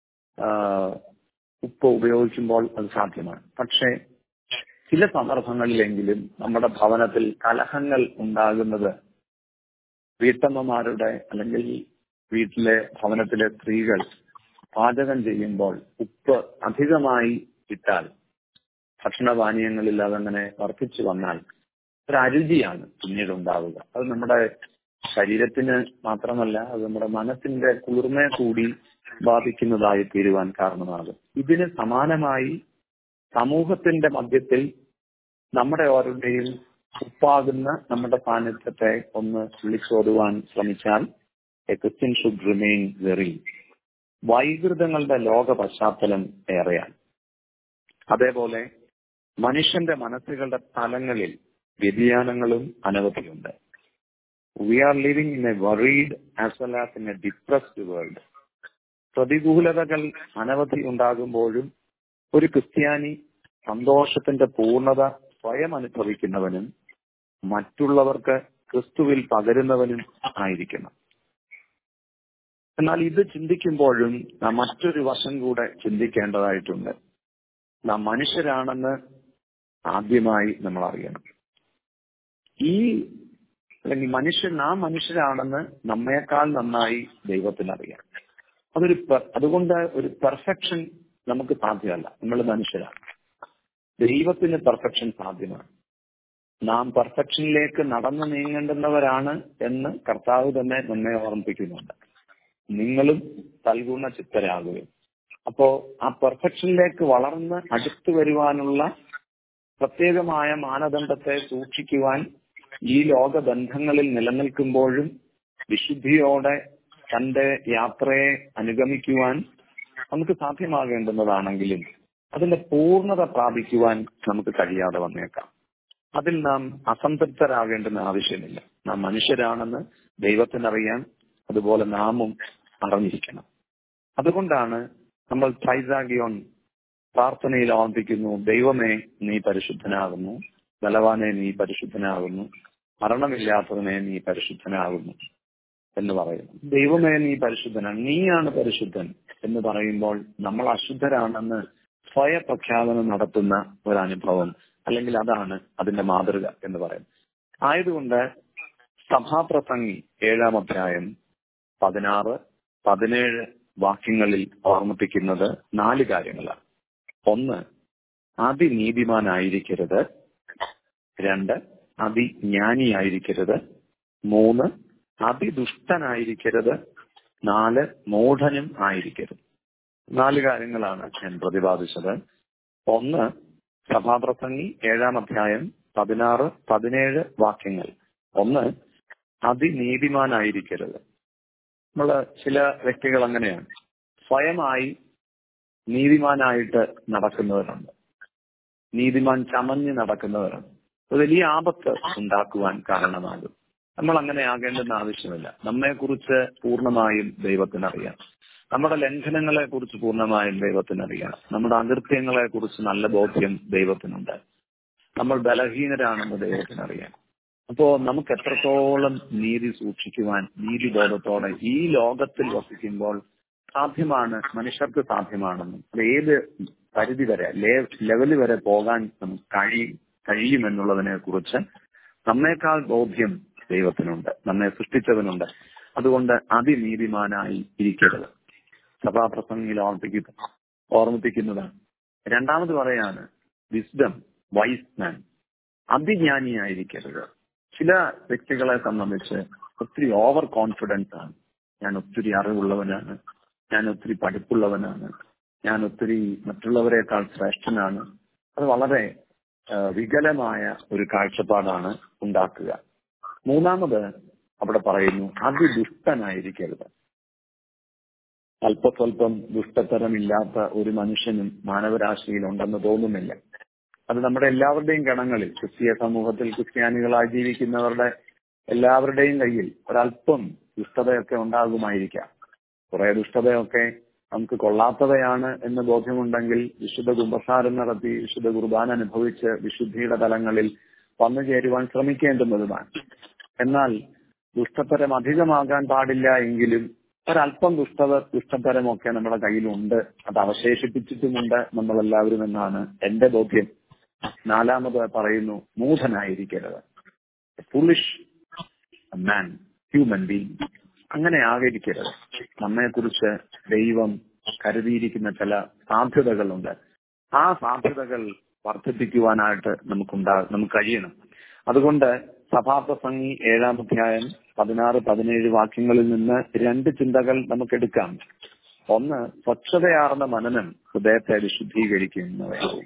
ഉപ്പ് ഉപയോഗിക്കുമ്പോൾ അത് സാധ്യമാണ് പക്ഷേ ചില സന്ദർഭങ്ങളിലെങ്കിലും നമ്മുടെ ഭവനത്തിൽ കലഹങ്ങൾ ഉണ്ടാകുന്നത് വീട്ടമ്മമാരുടെ അല്ലെങ്കിൽ വീട്ടിലെ ഭവനത്തിലെ സ്ത്രീകൾ പാചകം ചെയ്യുമ്പോൾ ഉപ്പ് അധികമായി ഇട്ടാൽ ഭക്ഷണപാനീയങ്ങളിൽ അതങ്ങനെ വർദ്ധിച്ചു വന്നാൽ ഒരു അരുചിയാണ് പിന്നീട് ഉണ്ടാവുക അത് നമ്മുടെ ശരീരത്തിന് മാത്രമല്ല അത് നമ്മുടെ മനസ്സിന്റെ കുളിർമയെ കൂടി ബാധിക്കുന്നതായി തീരുവാൻ കാരണമാകും ഇതിന് സമാനമായി സമൂഹത്തിന്റെ മധ്യത്തിൽ നമ്മുടെ ഓരോരുടെയും ഉപ്പാകുന്ന നമ്മുടെ സാന്നിധ്യത്തെ ഒന്ന് വിളിച്ചോടുവാൻ ശ്രമിച്ചാൽ a Christian should remain very വൈകൃതങ്ങളുടെ ലോക പശ്ചാത്തലം ഏറെയാണ് അതേപോലെ മനുഷ്യന്റെ മനസ്സുകളുടെ തലങ്ങളിൽ വ്യതിയാനങ്ങളും അനവധിയുണ്ട് we are living in a worried as well as in a depressed world പ്രതികൂലതകൾ അനവധി ഉണ്ടാകുമ്പോഴും ഒരു ക്രിസ്ത്യാനി സന്തോഷത്തിന്റെ പൂർണ്ണത സ്വയം അനുഭവിക്കുന്നവനും മറ്റുള്ളവർക്ക് ക്രിസ്തുവിൽ പകരുന്നവനും ആയിരിക്കണം എന്നാൽ ഇത് ചിന്തിക്കുമ്പോഴും നാം മറ്റൊരു വശം കൂടെ ചിന്തിക്കേണ്ടതായിട്ടുണ്ട് നാം മനുഷ്യരാണെന്ന് ആദ്യമായി നമ്മൾ അറിയണം ഈ അല്ലെങ്കിൽ മനുഷ്യൻ നാം മനുഷ്യരാണെന്ന് നമ്മേക്കാൾ നന്നായി ദൈവത്തിനറിയാം അതൊരു അതുകൊണ്ട് ഒരു പെർഫെക്ഷൻ നമുക്ക് സാധ്യമല്ല നമ്മൾ മനുഷ്യരാണ് ദൈവത്തിന് പെർഫെക്ഷൻ സാധ്യമാണ് നാം പെർഫെക്ഷനിലേക്ക് നടന്നു നീങ്ങേണ്ടുന്നവരാണ് എന്ന് കർത്താവ് തന്നെ നമ്മെ ഓർമ്മിപ്പിക്കുന്നുണ്ട് നിങ്ങളും തൽഗുണ ചിത്തരാകുകയും അപ്പോ ആ പെർഫെക്ഷനിലേക്ക് വളർന്ന് അടുത്തു വരുവാനുള്ള പ്രത്യേകമായ മാനദണ്ഡത്തെ സൂക്ഷിക്കുവാൻ ഈ ലോക ബന്ധങ്ങളിൽ നിലനിൽക്കുമ്പോഴും വിശുദ്ധിയോടെ തന്റെ യാത്രയെ അനുഗമിക്കുവാൻ നമുക്ക് സാധ്യമാകേണ്ടുന്നതാണെങ്കിലും അതിന്റെ പൂർണ്ണത പ്രാപിക്കുവാൻ നമുക്ക് കഴിയാതെ വന്നേക്കാം അതിൽ നാം അസംതൃപ്തരാകേണ്ടുന്ന ആവശ്യമില്ല നാം മനുഷ്യരാണെന്ന് ദൈവത്തിനറിയാൻ അതുപോലെ നാമും അറിഞ്ഞിരിക്കണം അതുകൊണ്ടാണ് നമ്മൾ ട്രൈസാഗിയോൺ പ്രാർത്ഥനയിൽ ഓർമ്മിപ്പിക്കുന്നു ദൈവമേ നീ പരിശുദ്ധനാകുന്നു ബലവാനെ നീ പരിശുദ്ധനാകുന്നു മരണമില്ലാത്തവനെ നീ പരിശുദ്ധനാകുന്നു എന്ന് പറയുന്നു ദൈവമേ നീ പരിശുദ്ധനാണ് നീയാണ് പരിശുദ്ധൻ എന്ന് പറയുമ്പോൾ നമ്മൾ അശുദ്ധരാണെന്ന് സ്വയപ്രഖ്യാപനം നടത്തുന്ന ഒരനുഭവം അല്ലെങ്കിൽ അതാണ് അതിന്റെ മാതൃക എന്ന് പറയുന്നത് ആയതുകൊണ്ട് സഭാപ്രസംഗി ഏഴാം അധ്യായം പതിനാറ് പതിനേഴ് വാക്യങ്ങളിൽ ഓർമ്മിപ്പിക്കുന്നത് നാല് കാര്യങ്ങളാണ് ഒന്ന് അതിനീതിമാനായിരിക്കരുത് രണ്ട് അതിജ്ഞാനിയായിരിക്കരുത് മൂന്ന് അതിദുഷ്ടനായിരിക്കരുത് നാല് മൂഢനും ആയിരിക്കരുത് നാല് കാര്യങ്ങളാണ് ഞാൻ പ്രതിപാദിച്ചത് ഒന്ന് സഭാപ്രസംഗി ഏഴാം അധ്യായം പതിനാറ് പതിനേഴ് വാക്യങ്ങൾ ഒന്ന് അതിനീതിമാനായിരിക്കരുത് നമ്മള് ചില വ്യക്തികൾ അങ്ങനെയാണ് സ്വയമായി നീതിമാനായിട്ട് നടക്കുന്നവരുണ്ട് നീതിമാൻ ചമഞ്ഞ് നടക്കുന്നവരാണ് വലിയ ആപത്ത് ഉണ്ടാക്കുവാൻ കാരണമാകും നമ്മൾ അങ്ങനെ ആകേണ്ടെന്ന് ആവശ്യമില്ല നമ്മെക്കുറിച്ച് പൂർണ്ണമായും ദൈവത്തിനറിയാം നമ്മുടെ ലംഘനങ്ങളെ കുറിച്ച് പൂർണ്ണമായും ദൈവത്തിനറിയാം നമ്മുടെ അകൃത്യങ്ങളെ കുറിച്ച് നല്ല ബോധ്യം ദൈവത്തിനുണ്ട് നമ്മൾ ബലഹീനരാണെന്ന് ദൈവത്തിനറിയാം അപ്പോ നമുക്ക് എത്രത്തോളം നീതി സൂക്ഷിക്കുവാൻ നീതിബോധത്തോടെ ഈ ലോകത്തിൽ വസിക്കുമ്പോൾ സാധ്യമാണ് മനുഷ്യർക്ക് സാധ്യമാണെന്നും അത് ഏത് പരിധി വരെ ലെവൽ വരെ പോകാൻ നമുക്ക് കഴിയും കഴിയുമെന്നുള്ളതിനെ കുറിച്ച് നമ്മേക്കാൾ ബോധ്യം ദൈവത്തിനുണ്ട് നമ്മെ സൃഷ്ടിച്ചവനുണ്ട് അതുകൊണ്ട് അതിനീതിമാനായി ഇരിക്കരുത് സഭാപ്രസംഗിയിൽ ഓർമ്മിപ്പിക്കുന്നു ഓർമ്മിപ്പിക്കുന്നതാണ് രണ്ടാമത് പറയാണ് വിസ്ഡം വൈസ് മാൻ അതിജ്ഞാനിയായിരിക്കരുത് ചില വ്യക്തികളെ സംബന്ധിച്ച് ഒത്തിരി ഓവർ കോൺഫിഡൻസ് ആണ് ഞാൻ ഒത്തിരി അറിവുള്ളവനാണ് ഞാൻ ഒത്തിരി പഠിപ്പുള്ളവനാണ് ഞാൻ ഒത്തിരി മറ്റുള്ളവരെക്കാൾ ശ്രേഷ്ഠനാണ് അത് വളരെ ആ, വികലമായ ഒരു കാഴ്ചപ്പാടാണ് ഉണ്ടാക്കുക മൂന്നാമത് അവിടെ പറയുന്നു അതിദുഷ്ടനായിരിക്കരുത് അല്പസ്വല്പം ദുഷ്ടതരമില്ലാത്ത ഒരു മനുഷ്യനും മാനവരാശിയിൽ ഉണ്ടെന്ന് തോന്നുന്നില്ല അത് നമ്മുടെ എല്ലാവരുടെയും ഗണങ്ങളിൽ ക്രിസ്തീയ സമൂഹത്തിൽ ക്രിസ്ത്യാനികളായി ജീവിക്കുന്നവരുടെ എല്ലാവരുടെയും കയ്യിൽ ഒരല്പം ദുഷ്ടതയൊക്കെ ഉണ്ടാകുമായിരിക്കാം കുറെ ദുഷ്ടതയൊക്കെ നമുക്ക് കൊള്ളാത്തവയാണ് എന്ന് ബോധ്യമുണ്ടെങ്കിൽ വിശുദ്ധ കുംഭസാരം നടത്തി വിശുദ്ധ കുർബാന അനുഭവിച്ച് വിശുദ്ധിയുടെ തലങ്ങളിൽ വന്നു ചേരുവാൻ ശ്രമിക്കേണ്ടുന്നതുമാണ് എന്നാൽ ദുഷ്ടതരം അധികമാകാൻ പാടില്ല എങ്കിലും ഒരല്പം ദുഷ്ടത ദുഷ്ടതരമൊക്കെ നമ്മുടെ കയ്യിലുണ്ട് അത് അവശേഷിപ്പിച്ചിട്ടുമുണ്ട് നമ്മളെല്ലാവരും എന്നാണ് എന്റെ ബോധ്യം നാലാമത് പറയുന്നു മൂഢനായിരിക്കരുത് ഫുളിഷ് മാൻ ഹ്യൂമൻ ബീങ് അങ്ങനെ ആകരിക്കരുത് നമ്മെക്കുറിച്ച് ദൈവം കരുതിയിരിക്കുന്ന ചില സാധ്യതകളുണ്ട് ആ സാധ്യതകൾ വർദ്ധിപ്പിക്കുവാനായിട്ട് നമുക്കുണ്ടാ നമുക്ക് കഴിയണം അതുകൊണ്ട് സഭാപ്രസംഗി ഏഴാം അധ്യായം പതിനാറ് പതിനേഴ് വാക്യങ്ങളിൽ നിന്ന് രണ്ട് ചിന്തകൾ നമുക്ക് എടുക്കാം ഒന്ന് സ്വച്ഛതയാർന്ന മനനം ഹൃദയത്തെ വിശുദ്ധീകരിക്കുന്നവയാവും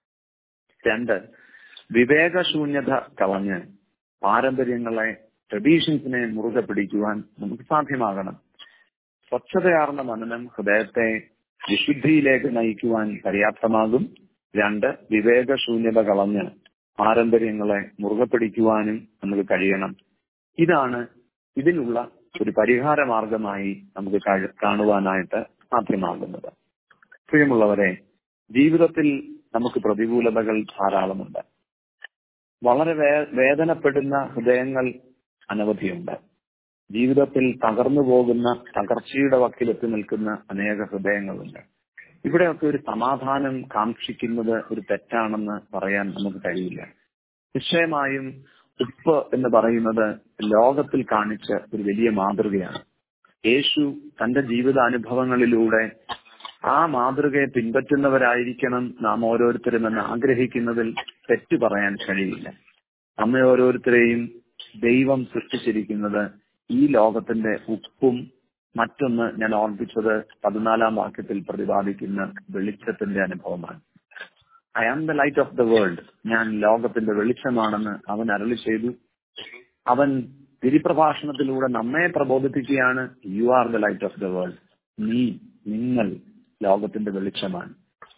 രണ്ട് വിവേകശൂന്യത കളഞ്ഞ് പാരമ്പര്യങ്ങളെ ട്രഡീഷൻസിനെ മുറുകെ പിടിക്കുവാൻ നമുക്ക് സാധ്യമാകണം സ്വച്ഛതയാർന്ന മനനം ഹൃദയത്തെ വിശുദ്ധിയിലേക്ക് നയിക്കുവാൻ പര്യാപ്തമാകും രണ്ട് വിവേകശൂന്യത കളഞ്ഞ് പാരമ്പര്യങ്ങളെ മുറുകെ പിടിക്കുവാനും നമുക്ക് കഴിയണം ഇതാണ് ഇതിനുള്ള ഒരു പരിഹാര മാർഗമായി നമുക്ക് കഴി- കാണുവാനായിട്ട് സാധ്യമാകുന്നത് പ്രിയമുള്ളവരെ ജീവിതത്തിൽ നമുക്ക് പ്രതികൂലതകൾ ധാരാളമുണ്ട് വളരെ വേ- വേദനപ്പെടുന്ന ഹൃദയങ്ങൾ അനവധിയുണ്ട് ജീവിതത്തിൽ തകർന്നു പോകുന്ന തകർച്ചയുടെ വക്കിലെത്തി നിൽക്കുന്ന അനേക ഹൃദയങ്ങളുണ്ട് ഇവിടെയൊക്കെ ഒരു സമാധാനം കാക്ഷിക്കുന്നത് ഒരു തെറ്റാണെന്ന് പറയാൻ നമുക്ക് കഴിയില്ല നിശ്ചയമായും ഉപ്പ് എന്ന് പറയുന്നത് ലോകത്തിൽ കാണിച്ച ഒരു വലിയ മാതൃകയാണ് യേശു തന്റെ ജീവിതാനുഭവങ്ങളിലൂടെ ആ മാതൃകയെ പിൻപറ്റുന്നവരായിരിക്കണം നാം ഓരോരുത്തരും എന്ന് ആഗ്രഹിക്കുന്നതിൽ തെറ്റു പറയാൻ കഴിയില്ല നമ്മെ ഓരോരുത്തരെയും ദൈവം സൃഷ്ടിച്ചിരിക്കുന്നത് ഈ ലോകത്തിന്റെ ഉപ്പും മറ്റൊന്ന് ഞാൻ ഓർമ്മിച്ചത് പതിനാലാം വാക്യത്തിൽ പ്രതിപാദിക്കുന്ന വെളിച്ചത്തിന്റെ അനുഭവമാണ് I am the light of the world ഞാൻ ലോകത്തിന്റെ വെളിച്ചമാണെന്ന് അവൻ അരളി ചെയ്തു അവൻ തിരിപ്രഭാഷണത്തിലൂടെ നമ്മെ പ്രബോധിപ്പിക്കുകയാണ് you are the light of the world നീ നിങ്ങൾ ലോകത്തിന്റെ വെളിച്ചമാണ്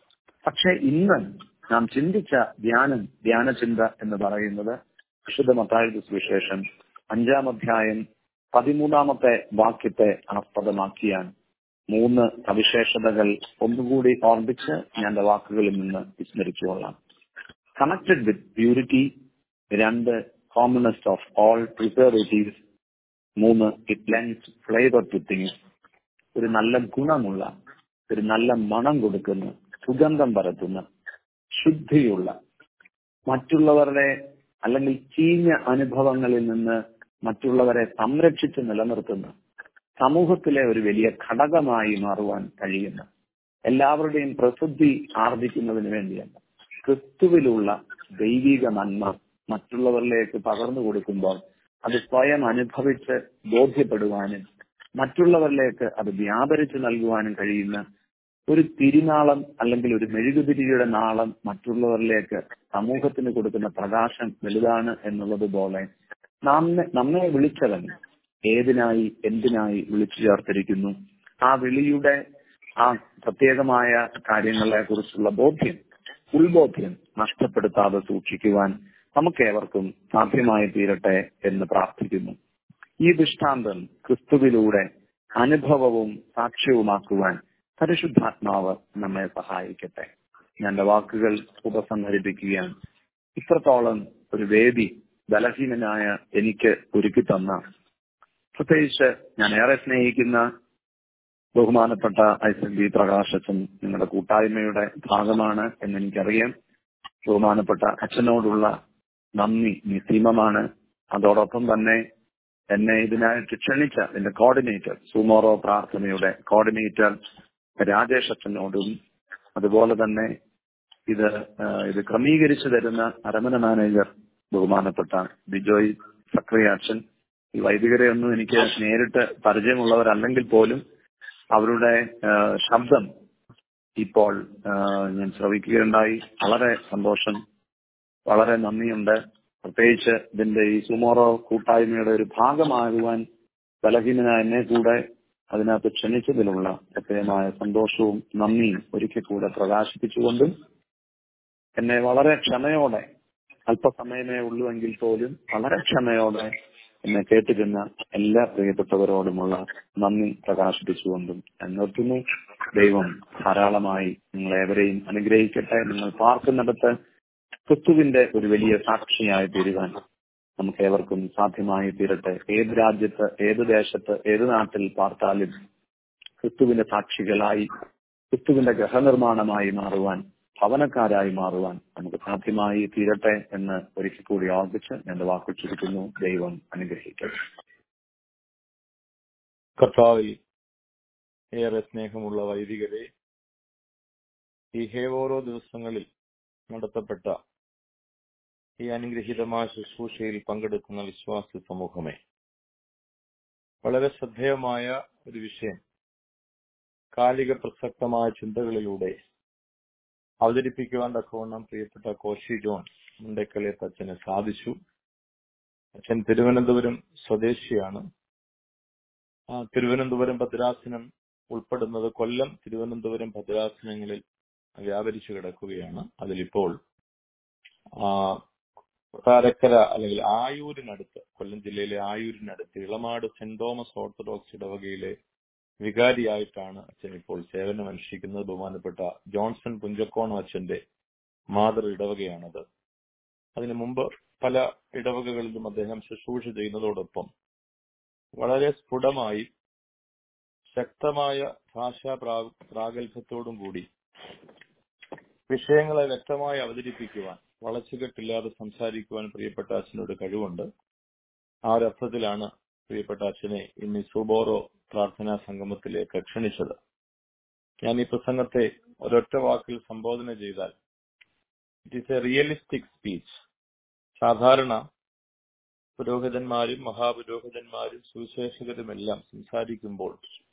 പക്ഷെ ഇന്ന് നാം ചിന്തിച്ച ധ്യാനം ധ്യാനചിന്ത എന്ന് പറയുന്നത് വിശുദ്ധ മത്തായുടെ സുവിശേഷം അഞ്ചാം അധ്യായം പതിമൂന്നാമത്തെ വാക്യത്തെ ആസ്പദമാക്കിയാണ് മൂന്ന് സവിശേഷതകൾ ഒന്നുകൂടി ഓർമ്മിച്ച് ഞാൻ എന്റെ വാക്കുകളിൽ നിന്ന് വിസ്മരിച്ചുകൊള്ളാം കണക്റ്റഡ് വിത്ത് പ്യൂരിറ്റി രണ്ട് കോമണസ്റ്റ് ഓഫ് ഓൾ പ്രിസർവേറ്റീവ്സ് മൂന്ന് it lends flavour to things ഒരു നല്ല ഗുണമുള്ള ഒരു നല്ല മണം കൊടുക്കുന്ന സുഗന്ധം പരത്തുന്ന ശുദ്ധിയുള്ള മറ്റുള്ളവരുടെ അല്ലെങ്കിൽ ചീഞ്ഞ അനുഭവങ്ങളിൽ നിന്ന് മറ്റുള്ളവരെ സംരക്ഷിച്ച് നിലനിർത്തുന്ന സമൂഹത്തിലെ ഒരു വലിയ ഘടകമായി മാറുവാൻ കഴിയുന്ന എല്ലാവരുടെയും പ്രസിദ്ധി ആർജിക്കുന്നതിന് വേണ്ടിയല്ല ക്രിസ്തുവിലുള്ള ദൈവിക നന്മ മറ്റുള്ളവരിലേക്ക് പകർന്നു കൊടുക്കുമ്പോൾ അത് സ്വയം അനുഭവിച്ച് ബോധ്യപ്പെടുവാനും മറ്റുള്ളവരിലേക്ക് അത് വ്യാപരിച്ചു നൽകുവാനും കഴിയുന്ന ഒരു തിരിനാളം അല്ലെങ്കിൽ ഒരു മെഴുകുതിരിയുടെ നാളം മറ്റുള്ളവരിലേക്ക് സമൂഹത്തിന് കൊടുക്കുന്ന പ്രകാശം വലുതാണ് എന്നുള്ളത് പോലെ നമ്മെ നമ്മെ വിളിച്ചവൻ ഏതിനായി എന്തിനായി വിളിച്ചു ചേർത്തിരിക്കുന്നു ആ വിളിയുടെ ആ പ്രത്യേകമായ കാര്യങ്ങളെ കുറിച്ചുള്ള ബോധ്യം ഉൾബോധ്യം നഷ്ടപ്പെടുത്താതെ സൂക്ഷിക്കുവാൻ നമുക്കേവർക്കും സാധ്യമായി തീരട്ടെ എന്ന് പ്രാർത്ഥിക്കുന്നു ഈ ദൃഷ്ടാന്തം ക്രിസ്തുവിലൂടെ അനുഭവവും സാക്ഷ്യവുമാക്കുവാൻ പരിശുദ്ധാത്മാവ് നമ്മെ സഹായിക്കട്ടെ ഞാൻ എന്റെ വാക്കുകൾ ഉപസംഹരിപ്പിക്കുകയാണ് ഇത്രത്തോളം ഒരു വേദി ബലഹീനനായ എനിക്ക് ഒരുക്കി തന്ന പ്രത്യേകിച്ച് ഞാൻ ഏറെ സ്നേഹിക്കുന്ന ബഹുമാനപ്പെട്ട ഐസ് എൻ ബി പ്രകാശച്ചൻ നിങ്ങളുടെ കൂട്ടായ്മയുടെ ഭാഗമാണ് എന്ന് എനിക്കറിയാം ബഹുമാനപ്പെട്ട അച്ഛനോടുള്ള നന്ദി നിസീമമാണ് അതോടൊപ്പം തന്നെ എന്നെ ഇതിനായിട്ട് ക്ഷണിച്ച എന്റെ കോർഡിനേറ്റർ സുമോറോ പ്രാർത്ഥനയുടെ കോർഡിനേറ്റർ രാജേഷ് അച്ഛനോടും അതുപോലെ തന്നെ ഇത് ആ, ഇത് ക്രമീകരിച്ചു തരുന്ന അരമന മാനേജർ ബഹുമാനപ്പെട്ട ബിജോയ് സക്രിയ അച്ഛൻ ഈ വൈദികരെ ഒന്നും എനിക്ക് നേരിട്ട് പരിചയമുള്ളവരല്ലെങ്കിൽ പോലും അവരുടെ ആ, ശബ്ദം ഇപ്പോൾ ആ, ഞാൻ ശ്രവിക്കുകയുണ്ടായി വളരെ സന്തോഷം വളരെ നന്ദിയുണ്ട് പ്രത്യേകിച്ച് ഇതിന്റെ ഈ സുമോറോ കൂട്ടായ്മയുടെ ഒരു ഭാഗമാകുവാൻ ബലഹീനനായ എന്നെ കൂടെ അതിനകത്ത് ക്ഷണിച്ചതിലുള്ള പ്രത്യേകമായ സന്തോഷവും നന്ദിയും ഒരിക്കൽ കൂടെ പ്രകാശിപ്പിച്ചുകൊണ്ടും എന്നെ വളരെ ക്ഷമയോടെ അല്പസമയമേ ഉള്ളുവെങ്കിൽ പോലും വളരെ ക്ഷമയോടെ എന്നെ കേട്ടിരുന്ന എല്ലാ പ്രിയപ്പെട്ടവരോടുമുള്ള നന്ദി പ്രകാശിപ്പിച്ചുകൊണ്ടും ഞാൻ നിർത്തുന്നു ദൈവം ധാരാളമായി നിങ്ങളേവരെയും അനുഗ്രഹിക്കട്ടെ നിങ്ങൾ പാർക്കുന്നിടത്ത് ക്രിസ്തുവിന്റെ ഒരു വലിയ സാക്ഷിയായി തീരുവാൻ നമുക്ക് ഏവർക്കും സാധ്യമായി തീരട്ടെ ഏത് രാജ്യത്ത് ഏത് ദേശത്ത് ഏത് നാട്ടിൽ പാർത്താലും ക്രിസ്തുവിന്റെ സാക്ഷികളായി ക്രിസ്തുവിന്റെ ഗൃഹനിർമ്മാണമായി മാറുവാൻ ഭവനക്കാരായി മാറുവാൻ നമുക്ക് സാധ്യമായി തീരട്ടെ എന്ന് ഒരിക്കൽ കൂടി ഓർപ്പിച്ച് എന്റെ വാക്കുകൾ ചുരുക്കുന്നു ദൈവം അനുഗ്രഹിക്കട്ടെ കർത്താവിൽ ഏറെ സ്നേഹമുള്ള വൈദികരെ ഈ ഹേവോരോ ദിവസങ്ങളിൽ നടത്തപ്പെട്ട ഈ അനുഗ്രഹീതമായ ശുശ്രൂഷയിൽ പങ്കെടുക്കുന്ന വിശ്വാസി സമൂഹമേ വളരെ ശ്രദ്ധേയമായ ഒരു വിഷയം കാലിക പ്രസക്തമായ ചിന്തകളിലൂടെ അവതരിപ്പിക്കുവാൻ തക്കവണ്ണം പ്രിയപ്പെട്ട കോശി ജോൺ മുണ്ടക്കലെ അച്ഛന് സാധിച്ചു അച്ഛൻ തിരുവനന്തപുരം സ്വദേശിയാണ് ആ തിരുവനന്തപുരം ഭദ്രാസനം ഉൾപ്പെടുന്നത് കൊല്ലം തിരുവനന്തപുരം ഭദ്രാസനങ്ങളിൽ വ്യാപരിച്ചു കിടക്കുകയാണ് അതിലിപ്പോൾ ആ കൊട്ടാരക്കര അല്ലെങ്കിൽ ആയൂരിനടുത്ത് കൊല്ലം ജില്ലയിലെ ആയൂരിനടുത്ത് ഇളമാട് സെന്റ് തോമസ് ഓർത്തഡോക്സ് ഇടവകയിലെ വികാരിയായിട്ടാണ് അച്ഛൻ ഇപ്പോൾ സേവനം അനുഷ്ഠിക്കുന്നത് ബഹുമാനപ്പെട്ട ജോൺസൺ പുഞ്ചക്കോണം അച്ഛന്റെ മാതൃ ഇടവകയാണത് അതിനു മുമ്പ് പല ഇടവകകളിലും അദ്ദേഹം ശുശ്രൂഷ ചെയ്യുന്നതോടൊപ്പം വളരെ സ്ഫുടമായി ശക്തമായ ഭാഷാ പ്രാ- പ്രാഗൽഭ്യത്തോടും കൂടി വിഷയങ്ങളെ വ്യക്തമായി അവതരിപ്പിക്കുവാൻ വളച്ചുകെട്ടില്ലാതെ സംസാരിക്കുവാൻ പ്രിയപ്പെട്ട അച്ഛനോട് കഴിവുണ്ട് ആ ഒരർത്ഥത്തിലാണ് പ്രിയപ്പെട്ട അച്ഛനെ ഇന്ന് ഈ സുബോറോ പ്രാർത്ഥനാ സംഗമത്തിലേക്ക് ക്ഷണിച്ചത് ഞാൻ ഈ പ്രസംഗത്തെ ഒരൊറ്റ വാക്കിൽ സംബോധന ചെയ്താൽ it is a realistic speech സാധാരണ പുരോഹിതന്മാരും മഹാപുരോഹിതന്മാരും സുവിശേഷകരുമെല്ലാം സംസാരിക്കുമ്പോൾ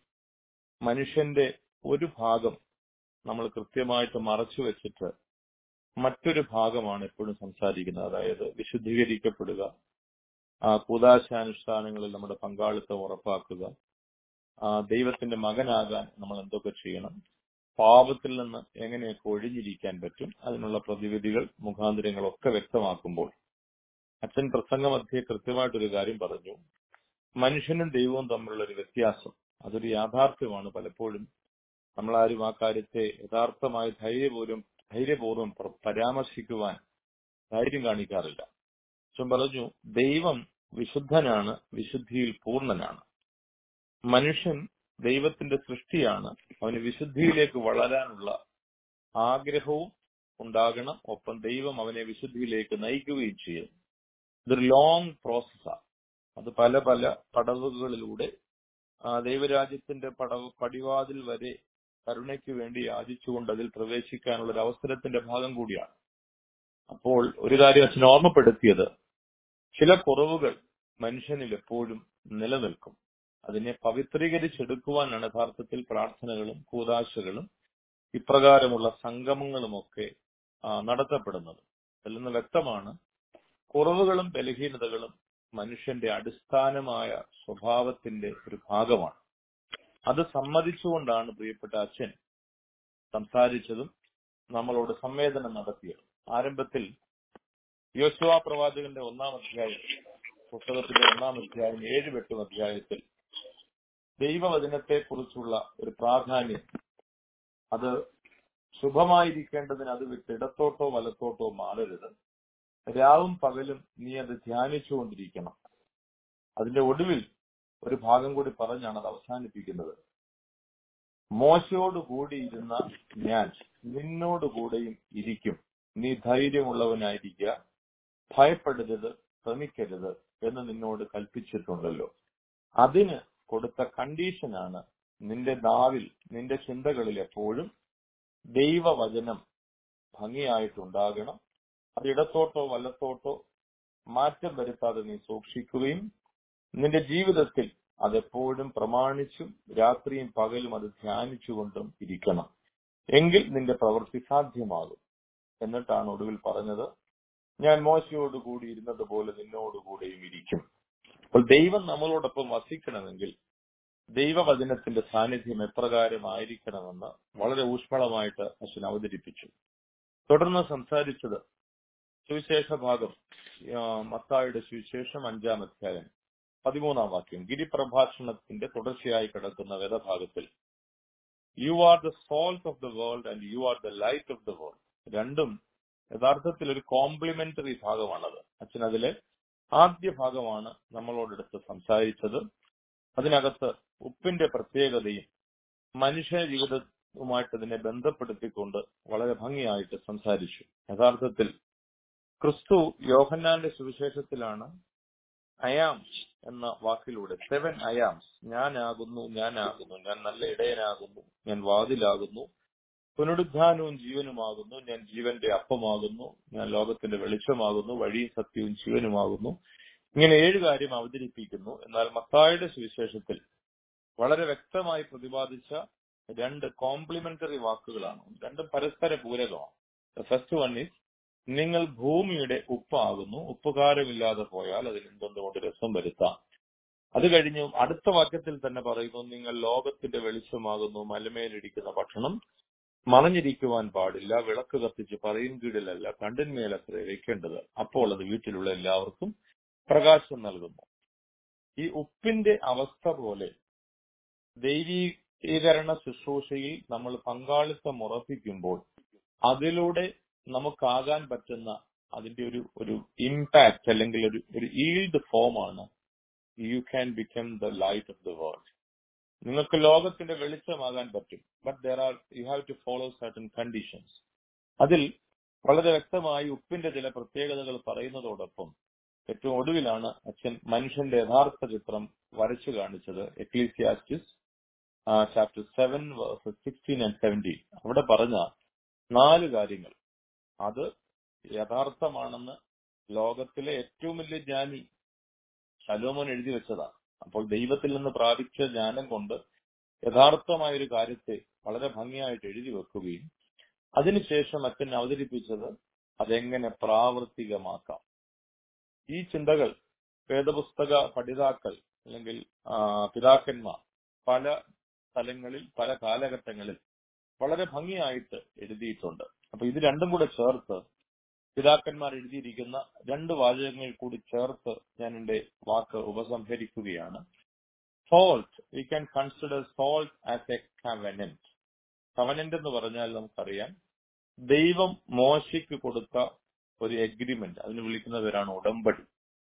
മനുഷ്യന്റെ ഒരു ഭാഗം നമ്മൾ കൃത്യമായിട്ട് മറച്ചു വെച്ചിട്ട് മറ്റൊരു ഭാഗമാണ് എപ്പോഴും സംസാരിക്കുന്നത് അതായത് വിശുദ്ധീകരിക്കപ്പെടുക ആ കൂതാശാനുഷ്ഠാനങ്ങളിൽ നമ്മുടെ പങ്കാളിത്തം ഉറപ്പാക്കുക ആ ദൈവത്തിന്റെ മകനാകാൻ നമ്മൾ എന്തൊക്കെ ചെയ്യണം പാപത്തിൽ നിന്ന് എങ്ങനെയൊക്കെ ഒഴിഞ്ഞിരിക്കാൻ പറ്റും അതിനുള്ള പ്രതിവിധികൾ മുഖാന്തരങ്ങളൊക്കെ വ്യക്തമാക്കുമ്പോൾ അച്ഛൻ പ്രസംഗമധ്യേ കൃത്യമായിട്ടൊരു കാര്യം പറഞ്ഞു മനുഷ്യനും ദൈവവും തമ്മിലുള്ള ഒരു വ്യത്യാസം അതൊരു യാഥാർത്ഥ്യമാണ് പലപ്പോഴും നമ്മളാരും ആ കാര്യത്തെ യഥാർത്ഥമായി ധൈര്യപൂർവ്വം ധൈര്യപൂർവ്വം പ്ര- പരാമർശിക്കുവാൻ ധൈര്യം കാണിക്കാറില്ല അച്ഛൻ പറഞ്ഞു ദൈവം വിശുദ്ധനാണ് വിശുദ്ധിയിൽ പൂർണ്ണനാണ് മനുഷ്യൻ ദൈവത്തിന്റെ സൃഷ്ടിയാണ് അവന് വിശുദ്ധിയിലേക്ക് വളരാനുള്ള ആഗ്രഹവും ഉണ്ടാകണം ഒപ്പം ദൈവം അവനെ വിശുദ്ധിയിലേക്ക് നയിക്കുകയും ചെയ്യും ഇതൊരു ലോങ് പ്രോസസ്സാണ് അത് പല പല പടവുകളിലൂടെ ആ ദൈവരാജ്യത്തിന്റെ പടവ് പടിവാതിൽ വരെ കരുണയ്ക്ക് വേണ്ടി യാചിച്ചുകൊണ്ട് അതിൽ പ്രവേശിക്കാനുള്ള ഒരു അവസരത്തിന്റെ ഭാഗം കൂടിയാണ് അപ്പോൾ ഒരു കാര്യം അച്ഛൻ ഓർമ്മപ്പെടുത്തിയത് ചില കുറവുകൾ മനുഷ്യനിൽ എപ്പോഴും നിലനിൽക്കും അതിനെ പവിത്രീകരിച്ചെടുക്കുവാനാണ് യഥാർത്ഥത്തിൽ പ്രാർത്ഥനകളും കൂതാശകളും ഇപ്രകാരമുള്ള സംഗമങ്ങളുമൊക്കെ ആ, നടത്തപ്പെടുന്നത് അതിൽ നിന്ന് വ്യക്തമാണ് കുറവുകളും ബലഹീനതകളും മനുഷ്യന്റെ അടിസ്ഥാനമായ സ്വഭാവത്തിന്റെ ഒരു ഭാഗമാണ് അത് സമ്മതിച്ചുകൊണ്ടാണ് പ്രിയപ്പെട്ട അച്ഛൻ സംസാരിച്ചതും നമ്മളോട് സംവേദനം നടത്തിയതും ആരംഭത്തിൽ യോശുവ പ്രവാചകന്റെ ഒന്നാം അധ്യായം പുസ്തകത്തിന്റെ ഒന്നാം അധ്യായം ഏഴ് എട്ടും അധ്യായത്തിൽ ദൈവവചനത്തെ കുറിച്ചുള്ള ഒരു പ്രാധാന്യം അത് ശുഭമായിരിക്കേണ്ടതിന് അത് വിട്ട് ഇടത്തോട്ടോ വലത്തോട്ടോ മാറരുത് രാവും പകലും നീ അത് ധ്യാനിച്ചുകൊണ്ടിരിക്കണം അതിന്റെ ഒടുവിൽ ഒരു ഭാഗം കൂടി പറഞ്ഞാണ് അത് അവസാനിപ്പിക്കുന്നത് മോശയോട് കൂടിയിരുന്ന ഞാൻ നിന്നോട് കൂടെയും ഇരിക്കും നീ ധൈര്യമുള്ളവനായിരിക്കുക ഭയപ്പെടരുത് ശ്രമിക്കരുത് എന്ന് നിന്നോട് കൽപ്പിച്ചിട്ടുണ്ടല്ലോ അതിന് കൊടുത്ത കണ്ടീഷനാണ് നിന്റെ നാവിൽ നിന്റെ ചിന്തകളിൽ എപ്പോഴും ദൈവവചനം ഭംഗിയായിട്ടുണ്ടാകണം അത് ഇടത്തോട്ടോ വലത്തോട്ടോ മാറ്റം വരുത്താതെ നീ സൂക്ഷിക്കുകയും നിന്റെ ജീവിതത്തിൽ അതെപ്പോഴും പ്രമാണിച്ചും രാത്രിയും പകലും അത് ധ്യാനിച്ചുകൊണ്ടും ഇരിക്കണം എങ്കിൽ നിന്റെ പ്രവൃത്തി സാധ്യമാകും എന്നിട്ടാണ് ഒടുവിൽ പറഞ്ഞത് ഞാൻ മോശയോട് കൂടി ഇരുന്നത് പോലെ നിന്നോടുകൂടെയും ഇരിക്കും അപ്പോൾ ദൈവം നമ്മളോടൊപ്പം വസിക്കണമെങ്കിൽ ദൈവവചനത്തിന്റെ സാന്നിധ്യം എപ്രകാരമായിരിക്കണമെന്ന് വളരെ ഊഷ്മളമായിട്ട് അച്ഛൻ അവതരിപ്പിച്ചു തുടർന്ന് സംസാരിച്ചത് സുവിശേഷ ഭാഗം ആ, മത്തായിയുടെ സുവിശേഷം അഞ്ചാം അധ്യായം പതിമൂന്നാം വാക്യം ഗിരിപ്രഭാഷണത്തിന്റെ തുടർച്ചയായി കിടക്കുന്ന വേദഭാഗത്തിൽ you are the salt of the world and you are the light of the world രണ്ടും യഥാർത്ഥത്തിൽ ഒരു കോംപ്ലിമെന്ററി ഭാഗമാണത് അച്ഛൻ അതിലെ ആദ്യ ഭാഗമാണ് നമ്മളോടെടുത്ത് സംസാരിച്ചത് അതിനകത്ത് ഉപ്പിന്റെ പ്രത്യേകതയും മനുഷ്യ ജീവിതവുമായിട്ട് ഇതിനെ ബന്ധപ്പെടുത്തിക്കൊണ്ട് വളരെ ഭംഗിയായിട്ട് സംസാരിച്ചു യഥാർത്ഥത്തിൽ ക്രിസ്തു യോഹന്നാന്റെ സുവിശേഷത്തിലാണ് അയാം എന്ന വാക്കിലൂടെ സെവൻ അയാംസ് ഞാനാകുന്നു ഞാനാകുന്നു ഞാൻ നല്ല ഇടയനാകുന്നു ഞാൻ വാതിലാകുന്നു പുനരുദ്ധാനവും ജീവനുമാകുന്നു ഞാൻ ജീവന്റെ അപ്പമാകുന്നു ഞാൻ ലോകത്തിന്റെ വെളിച്ചമാകുന്നു വഴിയും സത്യവും ജീവനുമാകുന്നു ഇങ്ങനെ ഏഴ് കാര്യം അവതരിപ്പിക്കുന്നു എന്നാൽ മത്തായുടെ സുവിശേഷത്തിൽ വളരെ വ്യക്തമായി പ്രതിപാദിച്ച രണ്ട് കോംപ്ലിമെന്ററി വാക്കുകളാണ് രണ്ടും പരസ്പര പൂരകമാണ് ഫസ്റ്റ് വൺ ഈസ് നിങ്ങൾ ഭൂമിയുടെ ഉപ്പാകുന്നു ഉപ്പുകാരമില്ലാതെ പോയാൽ അതിന് എന്തുകൊണ്ട് രസം വരുത്താം അത് കഴിഞ്ഞു അടുത്ത വാക്യത്തിൽ തന്നെ പറയുന്നു നിങ്ങൾ ലോകത്തിന്റെ വെളിച്ചമാകുന്നു മലമേലിരിക്കുന്ന ഭക്ഷണം മറഞ്ഞിരിക്കുവാൻ പാടില്ല വിളക്ക് കത്തിച്ച് പറയും കീഴിലല്ല കണ്ടിന്മേലത്രേ വെക്കേണ്ടത് അപ്പോൾ അത് വീട്ടിലുള്ള എല്ലാവർക്കും പ്രകാശം നൽകുന്നു ഈ ഉപ്പിന്റെ അവസ്ഥ പോലെ ദൈവീകരണ ശുശ്രൂഷയിൽ നമ്മൾ പങ്കാളിത്തം ഉറപ്പിക്കുമ്പോൾ അതിലൂടെ നമുക്കാകാൻ പറ്റുന്ന അതിന്റെ ഒരു ഒരു ഇമ്പാക്ട് അല്ലെങ്കിൽ ഒരു ഒരു ഈൽഡ് ഫോമാണ് you can become the light of the world നിങ്ങൾക്ക് ലോകത്തിന്റെ വെളിച്ചമാകാൻ പറ്റും but there are you have to follow certain conditions അതിൽ വളരെ വ്യക്തമായി ഉപ്പിന്റെ ചില പ്രത്യേകതകൾ പറയുന്നതോടൊപ്പം ഏറ്റവും ഒടുവിലാണ് അച്ഛൻ മനുഷ്യന്റെ യഥാർത്ഥ ചിത്രം വരച്ചു കാണിച്ചത് Ecclesiastes chapter seven sixteen and seventeen അവിടെ പറഞ്ഞ നാല് കാര്യങ്ങൾ അത് യഥാർത്ഥമാണെന്ന് ലോകത്തിലെ ഏറ്റവും വലിയ ജ്ഞാനി ശലോമോൻ എഴുതി വെച്ചതാണ് അപ്പോൾ ദൈവത്തിൽ നിന്ന് പ്രാപിച്ച ജ്ഞാനം കൊണ്ട് യഥാർത്ഥമായ ഒരു കാര്യത്തെ വളരെ ഭംഗിയായിട്ട് എഴുതി വെക്കുകയും അതിനുശേഷം അച്ഛൻ അവതരിപ്പിച്ചത് അതെങ്ങനെ പ്രാവർത്തികമാക്കാം ഈ ചിന്തകൾ വേദപുസ്തക പഠിതാക്കൾ അല്ലെങ്കിൽ ആ, പിതാക്കന്മാർ പല സ്ഥലങ്ങളിൽ പല കാലഘട്ടങ്ങളിൽ വളരെ ഭംഗിയായിട്ട് എഴുതിയിട്ടുണ്ട് അപ്പൊ ഇത് രണ്ടും കൂടെ ചേർത്ത് പിതാക്കന്മാർ എഴുതിയിരിക്കുന്ന രണ്ട് വാചകങ്ങൾ കൂടി ചേർത്ത് ഞാൻ എന്റെ വാക്ക് ഉപസംഹരിക്കുകയാണ് salt we can consider salt as a covenant covenant എന്ന് പറഞ്ഞാൽ നമുക്കറിയാം ദൈവം മോശയ്ക്ക് കൊടുത്ത ഒരു എഗ്രിമെന്റ് അതിന് വിളിക്കുന്ന പേരാണ് ഉടമ്പടി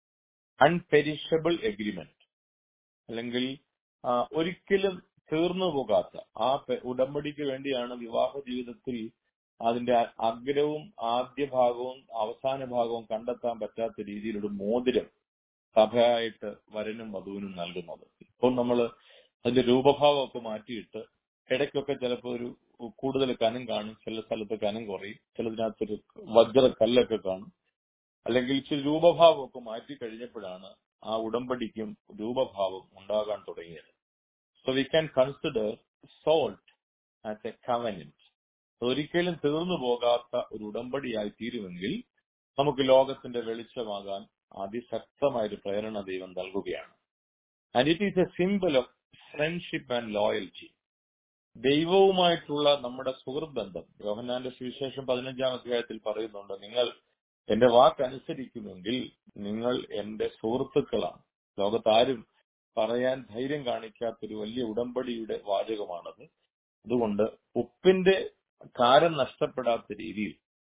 അൺപെരിഷബിൾ എഗ്രിമെന്റ് അല്ലെങ്കിൽ ആ, ഒരിക്കലും തീർന്നു പോകാത്ത ആ പെ- ഉടമ്പടിക്ക് വേണ്ടിയാണ് വിവാഹ ജീവിതത്തിൽ അതിന്റെ അ- അഗ്രവും ആദ്യ ഭാഗവും അവസാന ഭാഗവും കണ്ടെത്താൻ പറ്റാത്ത രീതിയിൽ ഒരു മോതിരം സഭയായിട്ട് വരനും വധുവിനും നൽകുന്നത് ഇപ്പോൾ നമ്മൾ അതിന്റെ രൂപഭാവമൊക്കെ മാറ്റിയിട്ട് ഇടയ്ക്കൊക്കെ ചിലപ്പോൾ ഒരു കൂടുതൽ കനം കാണും ചില സ്ഥലത്ത് കനം കുറയും ചിലതിനകത്തൊരു വജ്ര കല്ലൊക്കെ കാണും അല്ലെങ്കിൽ ഇച്ചിരി രൂപഭാവമൊക്കെ മാറ്റി കഴിഞ്ഞപ്പോഴാണ് ആ ഉടമ്പടിക്കും രൂപഭാവം ഉണ്ടാകാൻ തുടങ്ങിയത് so we can consider salt as a covenant ഒരിക്കലും തീർന്നു പോകാത്ത ഒരു ഉടമ്പടിയായി തീരുമെങ്കിൽ നമുക്ക് ലോകത്തിന്റെ വെളിച്ചമാകാൻ അതിശക്തമായ ഒരു പ്രേരണ ദൈവം നൽകുകയാണ് and it is a symbol of friendship and loyalty ദൈവവുമായിട്ടുള്ള നമ്മുടെ സുഹൃത്ത് ബന്ധം യോഹന്നാന്റെ സുവിശേഷം പതിനഞ്ചാം അധ്യായത്തിൽ പറയുന്നുണ്ട് നിങ്ങൾ എന്റെ വാക്കനുസരിക്കുമെങ്കിൽ നിങ്ങൾ എന്റെ സുഹൃത്തുക്കളാണ് ലോകത്താരും പറയാൻ ധൈര്യം കാണിക്കാത്തൊരു വലിയ ഉടമ്പടിയുടെ വാചകമാണത് അതുകൊണ്ട് ഉപ്പിന്റെ കാരം നഷ്ടപ്പെടാത്ത രീതിയിൽ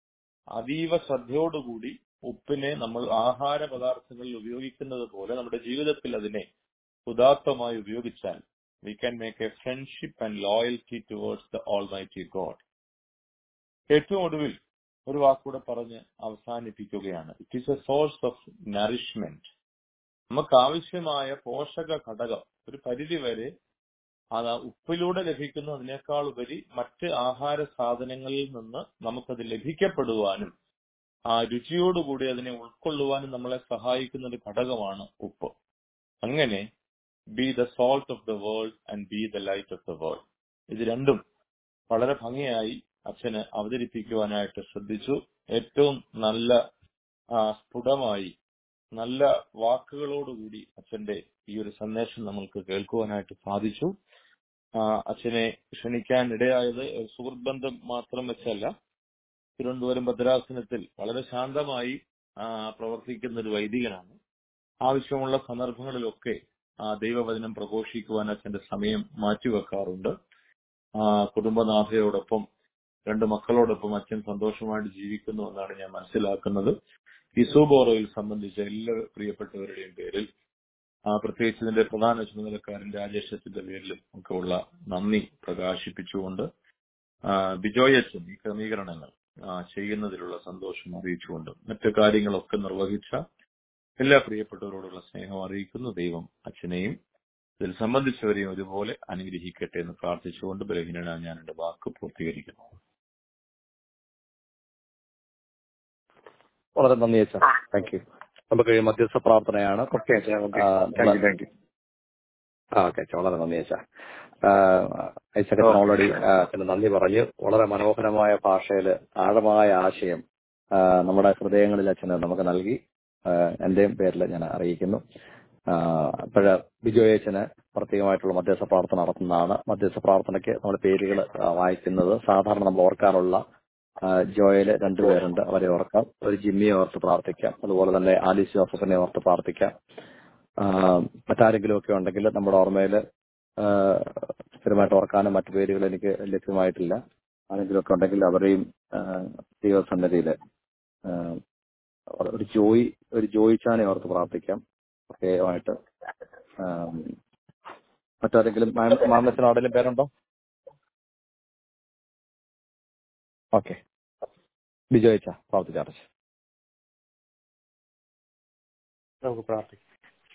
അതീവ ശ്രദ്ധയോടുകൂടി ഉപ്പിനെ നമ്മൾ ആഹാര പദാർത്ഥങ്ങളിൽ ഉപയോഗിക്കുന്നത് പോലെ നമ്മുടെ ജീവിതത്തിൽ അതിനെ ഉദാത്തമായി ഉപയോഗിച്ചാൽ we can make a friendship and loyalty towards the almighty God ഏറ്റവും ഒടുവിൽ ഒരു വാക്കൂടെ പറഞ്ഞ് അവസാനിപ്പിക്കുകയാണ് it is a source of nourishment നമുക്ക് ആവശ്യമായ പോഷക ഘടകം ഒരു പരിധി വരെ അത് ആ ഉപ്പിലൂടെ ലഭിക്കുന്നതിനേക്കാൾ ഉപരി മറ്റ് ആഹാര സാധനങ്ങളിൽ നിന്ന് നമുക്കത് ലഭിക്കപ്പെടുവാനും ആ രുചിയോടുകൂടി അതിനെ ഉൾക്കൊള്ളുവാനും നമ്മളെ സഹായിക്കുന്ന ഒരു ഘടകമാണ് ഉപ്പ് അങ്ങനെ be the salt of the world and be the light of the world ഇത് രണ്ടും വളരെ ഭംഗിയായി അച്ഛന് അവതരിപ്പിക്കുവാനായിട്ട് ശ്രദ്ധിച്ചു ഏറ്റവും നല്ല ആ, സ്ഫുടമായി നല്ല വാക്കുകളോടുകൂടി അച്ഛന്റെ ഈ ഒരു സന്ദേശം നമ്മൾക്ക് കേൾക്കുവാനായിട്ട് സാധിച്ചു ആ, അച്ഛനെ ക്ഷണിക്കാൻ ഇടയായത് ഒരു സുഹൃത്ത് ബന്ധം മാത്രം വെച്ചല്ല തിരുവനന്തപുരം ഭദ്രാസനത്തിൽ വളരെ ശാന്തമായി ആ, പ്രവർത്തിക്കുന്ന ഒരു വൈദികനാണ് ആവശ്യമുള്ള സന്ദർഭങ്ങളിലൊക്കെ ആ ദൈവവചനം പ്രഘോഷിക്കുവാൻ അച്ഛന്റെ സമയം മാറ്റിവെക്കാറുണ്ട് ആ കുടുംബനാഥയോടൊപ്പം രണ്ട് മക്കളോടൊപ്പം അച്ഛൻ സന്തോഷമായിട്ട് ജീവിക്കുന്നു എന്നാണ് ഞാൻ മനസ്സിലാക്കുന്നത് ഇസോബോറോയിൽ സംബന്ധിച്ച എല്ലാ പ്രിയപ്പെട്ടവരുടെയും പേരിൽ ആ പ്രത്യേകിച്ച് ഇതിന്റെ പ്രധാന ചുമതലക്കാരൻ രാജേഷത്തിന്റെ പേരിലും ഒക്കെ ഉള്ള നന്ദി പ്രകാശിപ്പിച്ചുകൊണ്ട് ആ, ബിജോയ് അച്ഛൻ ഈ ക്രമീകരണങ്ങൾ ആ, ചെയ്യുന്നതിലുള്ള സന്തോഷം അറിയിച്ചുകൊണ്ട് മറ്റു കാര്യങ്ങളൊക്കെ നിർവഹിച്ച എല്ലാ പ്രിയപ്പെട്ടവരോടുള്ള സ്നേഹം അറിയിക്കുന്നു ദൈവം അച്ഛനെയും ഇതിൽ സംബന്ധിച്ചവരെയും ഒരുപോലെ അനുഗ്രഹിക്കട്ടെ എന്ന് പ്രാർത്ഥിച്ചുകൊണ്ട് ബലഹീനനാ ഞാൻ എന്റെ വാക്ക് പൂർത്തീകരിക്കുന്നു വളരെ നന്ദി അച്ഛാ താങ്ക് യു നമുക്ക് ഈ മധ്യസ്ഥ പ്രാർത്ഥനയാണ് ഓക്കെ അച്ഛാ ഓക്കെ ആ, താങ്ക് യു താങ്ക് യു ആ ഓക്കെ അച്ഛാ വളരെ നന്ദി അച്ഛാ ഐസക്കച്ചൻ ഓൾറെഡി അച്ഛന് നന്ദി പറഞ്ഞു വളരെ മനോഹരമായ ഭാഷയിൽ ആഴമായ ആശയം ആ, നമ്മുടെ ഹൃദയങ്ങളിൽ അച്ഛന് നമുക്ക് നൽകി ആ, എന്റെയും പേരിൽ ഞാൻ അറിയിക്കുന്നു അപ്പോഴ ബിജോയ് അച്ഛന് പ്രത്യേകമായിട്ടുള്ള മധ്യസ്ഥ പ്രാർത്ഥന നടത്തുന്നതാണ് മധ്യസ്ഥ പ്രാർത്ഥനയ്ക്ക് നമ്മുടെ പേരുകൾ വായിക്കുന്നത് സാധാരണ നമ്മൾ ഓർക്കാറുള്ള ആ, ജോയല് രണ്ടുപേരുണ്ട് അവരെ ഓർക്കാം ഒരു ജിമ്മിയെ ഓർത്ത് പ്രാർത്ഥിക്കാം അതുപോലെ തന്നെ ആലിസ് ജോസഫിനെ ഓർത്ത് പ്രാർത്ഥിക്കാം ആ, മറ്റാരെങ്കിലും ഒക്കെ ഉണ്ടെങ്കിൽ നമ്മുടെ ഓർമ്മയിൽ സ്ഥിരമായിട്ട് ഓർക്കാനും മറ്റു പേരുകൾ എനിക്ക് ലഭ്യമായിട്ടില്ല ആരെങ്കിലും ഒക്കെ ഉണ്ടെങ്കിൽ അവരെയും ആ, ദൈവസന്നിധിയിൽ ആ, ഒരു ജോയി ഒരു ജോയിച്ചാനെ ഓർത്ത് പ്രാർത്ഥിക്കാം പ്രത്യേകമായിട്ട് ആ, മറ്റാരെങ്കിലും മാമച്ചൻ ആരുടെയും പേരുണ്ടോ ഓക്കെ ബിജോയിച്ച പ്രാർത്ഥിച്ചാർച്ച് നമുക്ക് പ്രാർത്ഥിക്കാം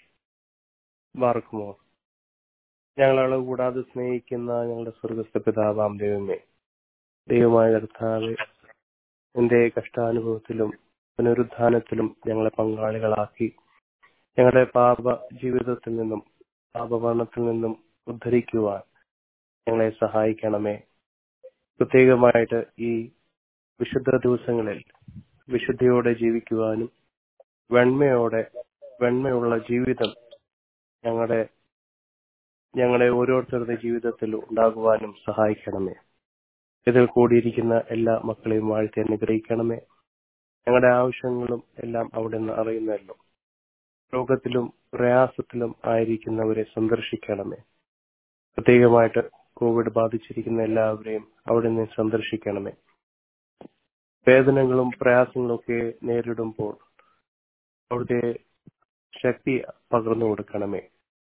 ബാർക്കുമോ ഞങ്ങളെ കൂടാതെ സ്നേഹിക്കുന്ന ഞങ്ങളുടെ സ്വർഗസ്ഥ പിതാവാം ദൈവമേ ദൈവമായ കർത്താവ് എന്റെ കഷ്ടാനുഭവത്തിലും പുനരുദ്ധാനത്തിലും ഞങ്ങളെ പങ്കാളികളാക്കി ഞങ്ങളുടെ പാപ ജീവിതത്തിൽ നിന്നും പാപമരണത്തിൽ നിന്നും ഉദ്ധരിക്കുവാൻ ഞങ്ങളെ സഹായിക്കണമേ പ്രത്യേകമായിട്ട് ഈ വിശുദ്ധ ദിവസങ്ങളിൽ വിശുദ്ധിയോടെ ജീവിക്കുവാനും വെണ്മയോടെ വെണ്മയുള്ള ജീവിതം ഞങ്ങളുടെ ഞങ്ങളുടെ ഓരോരുത്തരുടെ ജീവിതത്തിൽ ഉണ്ടാകുവാനും സഹായിക്കണമേ ഇതിൽ കൂടിയിരിക്കുന്ന എല്ലാ മക്കളെയും വാഴ്ത്തി അനുഗ്രഹിക്കണമേ ഞങ്ങളുടെ ആവശ്യങ്ങളും എല്ലാം അവിടെ നിന്ന് അറിയുന്നല്ലോ രോഗത്തിലും പ്രയാസത്തിലും ആയിരിക്കുന്നവരെ സന്ദർശിക്കണമേ പ്രത്യേകമായിട്ട് കോവിഡ് ബാധിച്ചിരിക്കുന്ന എല്ലാവരെയും അവിടെ നിന്ന് സന്ദർശിക്കണമേ വേദനകളും പ്രയാസങ്ങളും ഒക്കെ നേരിടുമ്പോൾ അവിടുത്തെ ശക്തി പകർന്നു കൊടുക്കണമേ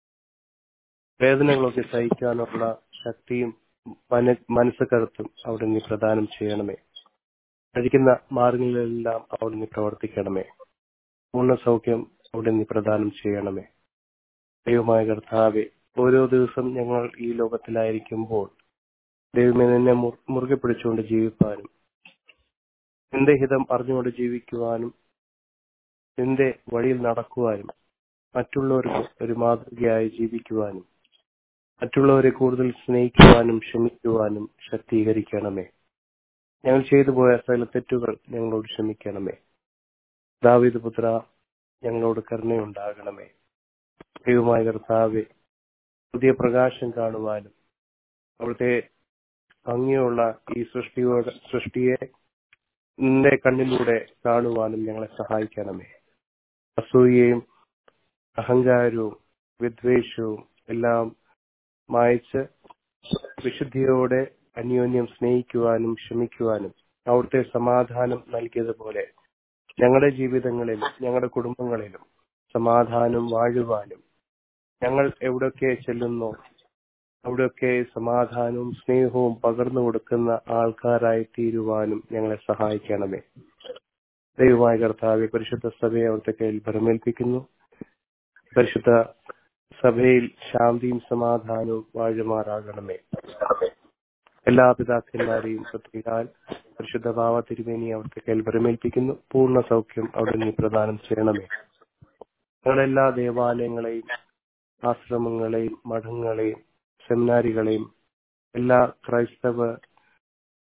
വേദനകളൊക്കെ സഹിക്കാനുള്ള ശക്തിയും മന മനസ്സ് കരുത്തും അവിടെ നീ പ്രദാനം ചെയ്യണമേ കഴിക്കുന്ന മാർഗങ്ങളിലെല്ലാം അവിടെ നീ പ്രവർത്തിക്കണമേ പൂർണ്ണ സൗഖ്യം അവിടെ നീ പ്രദാനം ചെയ്യണമേ ദൈവമായ കർത്താവെ ഓരോ ദിവസം ഞങ്ങൾ ഈ ലോകത്തിലായിരിക്കുമ്പോൾ ദൈവമേ നിന്നെ മുർ- മുറുകെ പിടിച്ചുകൊണ്ട് ജീവിപ്പാനും നിന്റെ ഹിതം അറിഞ്ഞുകൊണ്ട് ജീവിക്കുവാനും നിന്റെ വഴിയിൽ നടക്കുവാനും മറ്റുള്ളവർക്ക് ഒരു മാതൃകയായി ജീവിക്കുവാനും മറ്റുള്ളവരെ കൂടുതൽ സ്നേഹിക്കുവാനും ക്ഷമിക്കുവാനും ശക്തീകരിക്കണമേ ഞങ്ങൾ ചെയ്തു പോയ സകല തെറ്റുകൾ ഞങ്ങളോട് ക്ഷമിക്കണമേ ദാവീദ് പുത്ര ഞങ്ങളോട് കരുണയുണ്ടാകണമേ ദൈവമായ കർത്താവെ പുതിയ പ്രകാശം കാണുവാനും അവിടുത്തെ ഭംഗിയുള്ള ഈ സൃഷ്ടിയോട് സൃഷ്ടിയെ നിന്റെ കണ്ണിലൂടെ കാണുവാനും ഞങ്ങളെ സഹായിക്കണമേ അസൂയയും അഹങ്കാരവും വിദ്വേഷവും എല്ലാം മായച്ച് വിശുദ്ധിയോടെ അന്യോന്യം സ്നേഹിക്കുവാനും ക്ഷമിക്കുവാനും അവിടുത്തെ സമാധാനം നൽകിയതുപോലെ ഞങ്ങളുടെ ജീവിതങ്ങളിലും ഞങ്ങളുടെ കുടുംബങ്ങളിലും സമാധാനം വാഴുവാനും ഞങ്ങൾ എവിടെയൊക്കെ ചെല്ലുന്നോ അവിടെയൊക്കെ സമാധാനവും സ്നേഹവും പകർന്നു കൊടുക്കുന്ന ആൾക്കാരായി തീരുവാനും ഞങ്ങളെ സഹായിക്കണമേ ദൈവമായ കർത്താവെ പരിശുദ്ധ സഭയെ അവിടുത്തെ കയ്യിൽ ഭരമേൽപ്പിക്കുന്നു പരിശുദ്ധ സഭയിൽ ശാന്തിയും സമാധാനവും വാഴുമാറാകണമേ എല്ലാ പിതാക്കന്മാരെയും പ്രത്യേകാൽ പരിശുദ്ധ ഭാവ തിരുമേനി അവിടുത്തെ കയ്യിൽ ഭരമേൽപ്പിക്കുന്നു പൂർണ്ണ സൗഖ്യം അവിടെ നീ പ്രദാനം ചെയ്യണമേ ഞങ്ങളുടെ എല്ലാ ദേവാലയങ്ങളെയും ആശ്രമങ്ങളെയും മഠങ്ങളെയും സെമിനാരികളെയും എല്ലാ ക്രൈസ്തവ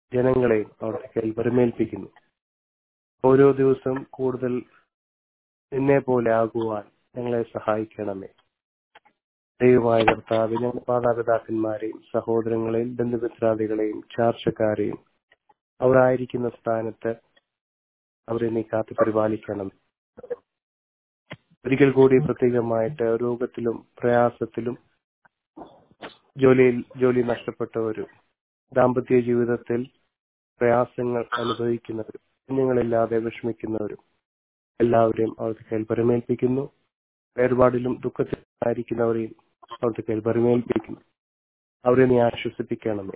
ജനങ്ങളെയും അവിടുത്തെ കയ്യിൽ വരമേൽപ്പിക്കുന്നു ഓരോ ദിവസവും കൂടുതൽ നിന്നെ പോലെ ആകുവാൻ ഞങ്ങളെ സഹായിക്കണമേ ദൈവമായ കർത്താവ് ഞങ്ങൾ മാതാപിതാക്കന്മാരെയും സഹോദരങ്ങളെയും ബന്ധുമിത്രാദികളെയും ചാർച്ചക്കാരെയും അവർ ആയിരിക്കുന്ന സ്ഥാനത്ത് അവരെ നീ കാത്തു പരിപാലിക്കണം ഒരിക്കൽ കൂടി പ്രത്യേകമായിട്ട് രോഗത്തിലും പ്രയാസത്തിലും ജോലിയിൽ ജോലി നഷ്ടപ്പെട്ടവരും ദാമ്പത്യ ജീവിതത്തിൽ പ്രയാസങ്ങൾ അനുഭവിക്കുന്നവരും കുഞ്ഞുങ്ങളില്ലാതെ വിഷമിക്കുന്നവരും എല്ലാവരെയും അവർക്ക് കയ്യിൽ പരമേൽപ്പിക്കുന്നു വേർപാടിലും ദുഃഖത്തിലായിരിക്കുന്നവരെയും അവർക്ക് കയ്യിൽ പരമേൽപ്പിക്കുന്നു അവരെ നീ ആശ്വസിപ്പിക്കണമേ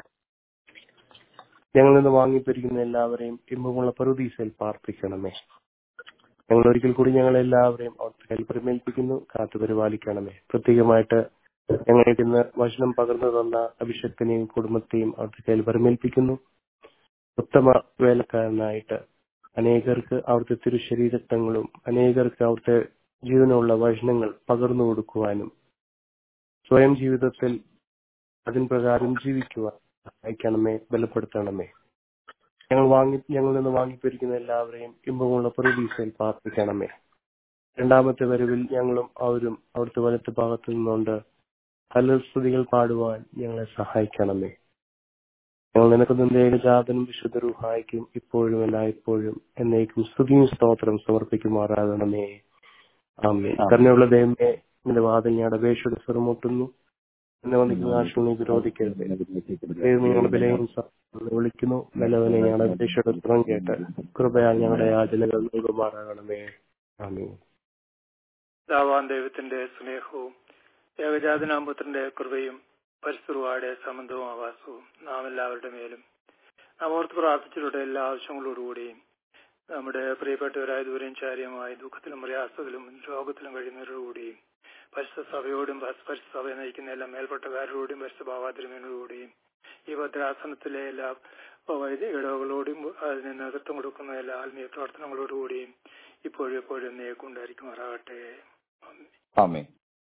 ഞങ്ങളിൽ നിന്ന് വാങ്ങിപ്പിരിക്കുന്ന എല്ലാവരെയും ഇമ്പമുള്ള പറുദീസയിൽ പാർപ്പിക്കണമേ ഞങ്ങൾ ഒരിക്കൽ കൂടി ഞങ്ങൾ എല്ലാവരെയും അവിടുത്തെ കയ്യിൽ പരിമേൽപ്പിക്കുന്നു കാത്തു പരിപാലിക്കണമേ പ്രത്യേകമായിട്ട് ഞങ്ങൾക്ക് ഇന്ന് വചനം പകർന്നു തന്ന അഭിഷക്തനെയും കുടുംബത്തെയും അവിടുത്തെ കയ്യിൽ പരിമേൽപ്പിക്കുന്നു ഉത്തമ വേലക്കാരനായിട്ട് അനേകർക്ക് അവിടുത്തെ തിരുശരീരത്വങ്ങളും അനേകർക്ക് അവിടുത്തെ ജീവനുള്ള വചനങ്ങൾ പകർന്നു കൊടുക്കുവാനും സ്വയം ജീവിതത്തിൽ അതിൻ പ്രകാരം ജീവിക്കുവാൻ സഹായിക്കണമേ ബലപ്പെടുത്തണമേ ഞങ്ങൾ വാങ്ങി ഞങ്ങളിൽ നിന്ന് വാങ്ങിപ്പിരിക്കുന്ന എല്ലാവരെയും ഇമ്പമുള്ള പ്രതീക്ഷയിൽ പ്രാർത്ഥിക്കണമേ രണ്ടാമത്തെ വരവിൽ ഞങ്ങളും അവരും അവിടുത്തെ വലത്ത് ഭാഗത്തു നിന്നുകൊണ്ട് കലസ്തുതികൾ പാടുവാൻ ഞങ്ങളെ സഹായിക്കണമേ ഞങ്ങൾ നിനക്ക് നിന്റെ ഏകജാതനും വിശുദ്ധ റുഹായിക്കും ഇപ്പോഴും എല്ലായ്പ്പോഴും എന്നേക്കും സ്തുതിയും സ്തോത്രം സമർപ്പിക്കുമാറാകണമേ ആമേ കരുണയുള്ള ദൈവമേ നിന്റെ വാതിൽ ഞാൻ അപേക്ഷയുടെ സ്വരമൂട്ടുന്നു എന്നെ വന്നിക്കുന്ന ആശയം നീ വിരോധിക്കരുത് ദൈവം ഞങ്ങളുടെ വിലയും വിളിക്കുന്നു നിലവിലെ ഞങ്ങളുടെ അപേക്ഷയുടെ സ്വരം കേട്ട് കൃപയാൽ ഞങ്ങളുടെ യാചനകൾ നൽകുമാറാകണമേ ആമേ ദാവാൻ ദൈവത്തിന്റെ സ്നേഹവും ഏകജാതനാമ്പുത്രന്റെ കൃപയും പരിസ്ഥിതിയുടെ സംബന്ധവും ആവാസവും നാം എല്ലാവരുടെ മേലും നാം ഓർത്ത് പ്രാർത്ഥിച്ചിട്ടുള്ള എല്ലാ ആവശ്യങ്ങളോടുകൂടിയും നമ്മുടെ പ്രിയപ്പെട്ടവരായ ദൂരം ചാര്യമായി ദുഃഖത്തിലും പ്രയാസത്തിലും രോഗത്തിലും കഴിയുന്നവരോടുകൂടിയും പരിശുദ്ധ സഭയോടും പരിശുദ്ധ സഭയെ നയിക്കുന്ന എല്ലാ മേൽപ്പെട്ടക്കാരോടും പരിശുദ്ധ ഭാവാതിരുമേനോടുകൂടിയും ഈ ഭദ്രാസനത്തിലെ എല്ലാ വൈദ്യ ഇടവുകളോടും അതിന് നേതൃത്വം കൊടുക്കുന്ന എല്ലാ ആത്മീയ പ്രവർത്തനങ്ങളോടുകൂടിയും ഇപ്പോഴും എപ്പോഴും നേക്കുണ്ടായിരിക്കുമാറാകട്ടെ ആമേ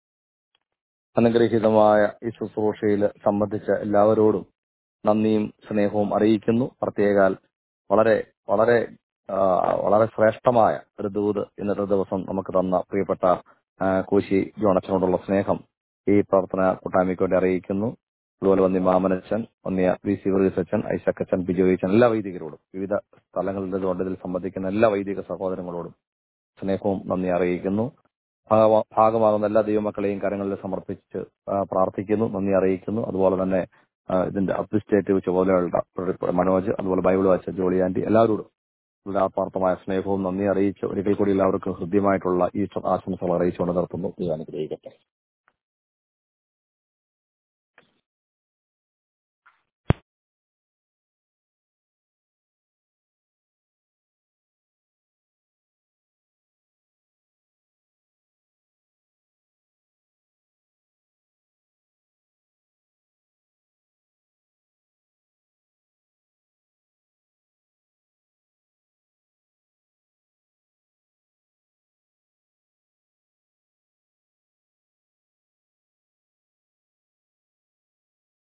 അനുഗ്രഹീതമായ ഈ ശുശ്രൂഷയിൽ സംബന്ധിച്ച എല്ലാവരോടും നന്ദിയും സ്നേഹവും അറിയിക്കുന്നു പ്രത്യേകാൽ വളരെ വളരെ ആ, വളരെ ശ്രേഷ്ഠമായ ഒരു ദൂത് ഇന്നത്തെ ദിവസം നമുക്ക് തന്ന പ്രിയപ്പെട്ട ആ, കോശി ജോണച്ചനോടുള്ള സ്നേഹം ഈ പ്രവർത്തന കൂട്ടായ്മയ്ക്ക് വേണ്ടി അറിയിക്കുന്നു അതുപോലെ വന്നി മാമനച്ചൻ വന്നിയ വി സി വർഗീസച്ചൻ ഐശക്കച്ചൻ ബിജോയിച്ചൻ എല്ലാ വൈദികരോടും വിവിധ സ്ഥലങ്ങളിൽ നിന്നുകൊണ്ട് ഇതിൽ സംബന്ധിക്കുന്ന എല്ലാ വൈദിക സഹോദരങ്ങളോടും സ്നേഹവും നന്ദി അറിയിക്കുന്നു ഭാഗമാ- ഭാഗമാകുന്ന എല്ലാ ദൈവമക്കളെയും കരങ്ങളിൽ സമർപ്പിച്ച് ആ, പ്രാർത്ഥിക്കുന്നു നന്ദി അറിയിക്കുന്നു അതുപോലെ തന്നെ ആ, ഇതിന്റെ അഡ്മിനിസ്ട്രേറ്റീവ് ചുമതലകളുടെ പ്ര- മനോജ് അതുപോലെ ബൈബിൾ വായിച്ച ജോളി ആന്റി എല്ലാവരോടും ഉള്ള ആത്മാർത്ഥമായ സ്നേഹവും നന്ദി അറിയിച്ച് ഒരിക്കൽ കൂടി എല്ലാവർക്കും ഹൃദ്യമായിട്ടുള്ള ഈസ്റ്റർ ആശംസകൾ അറിയിച്ചുകൊണ്ട് നിർത്തുന്നു ദൈവം അനുഗ്രഹിക്കട്ടെ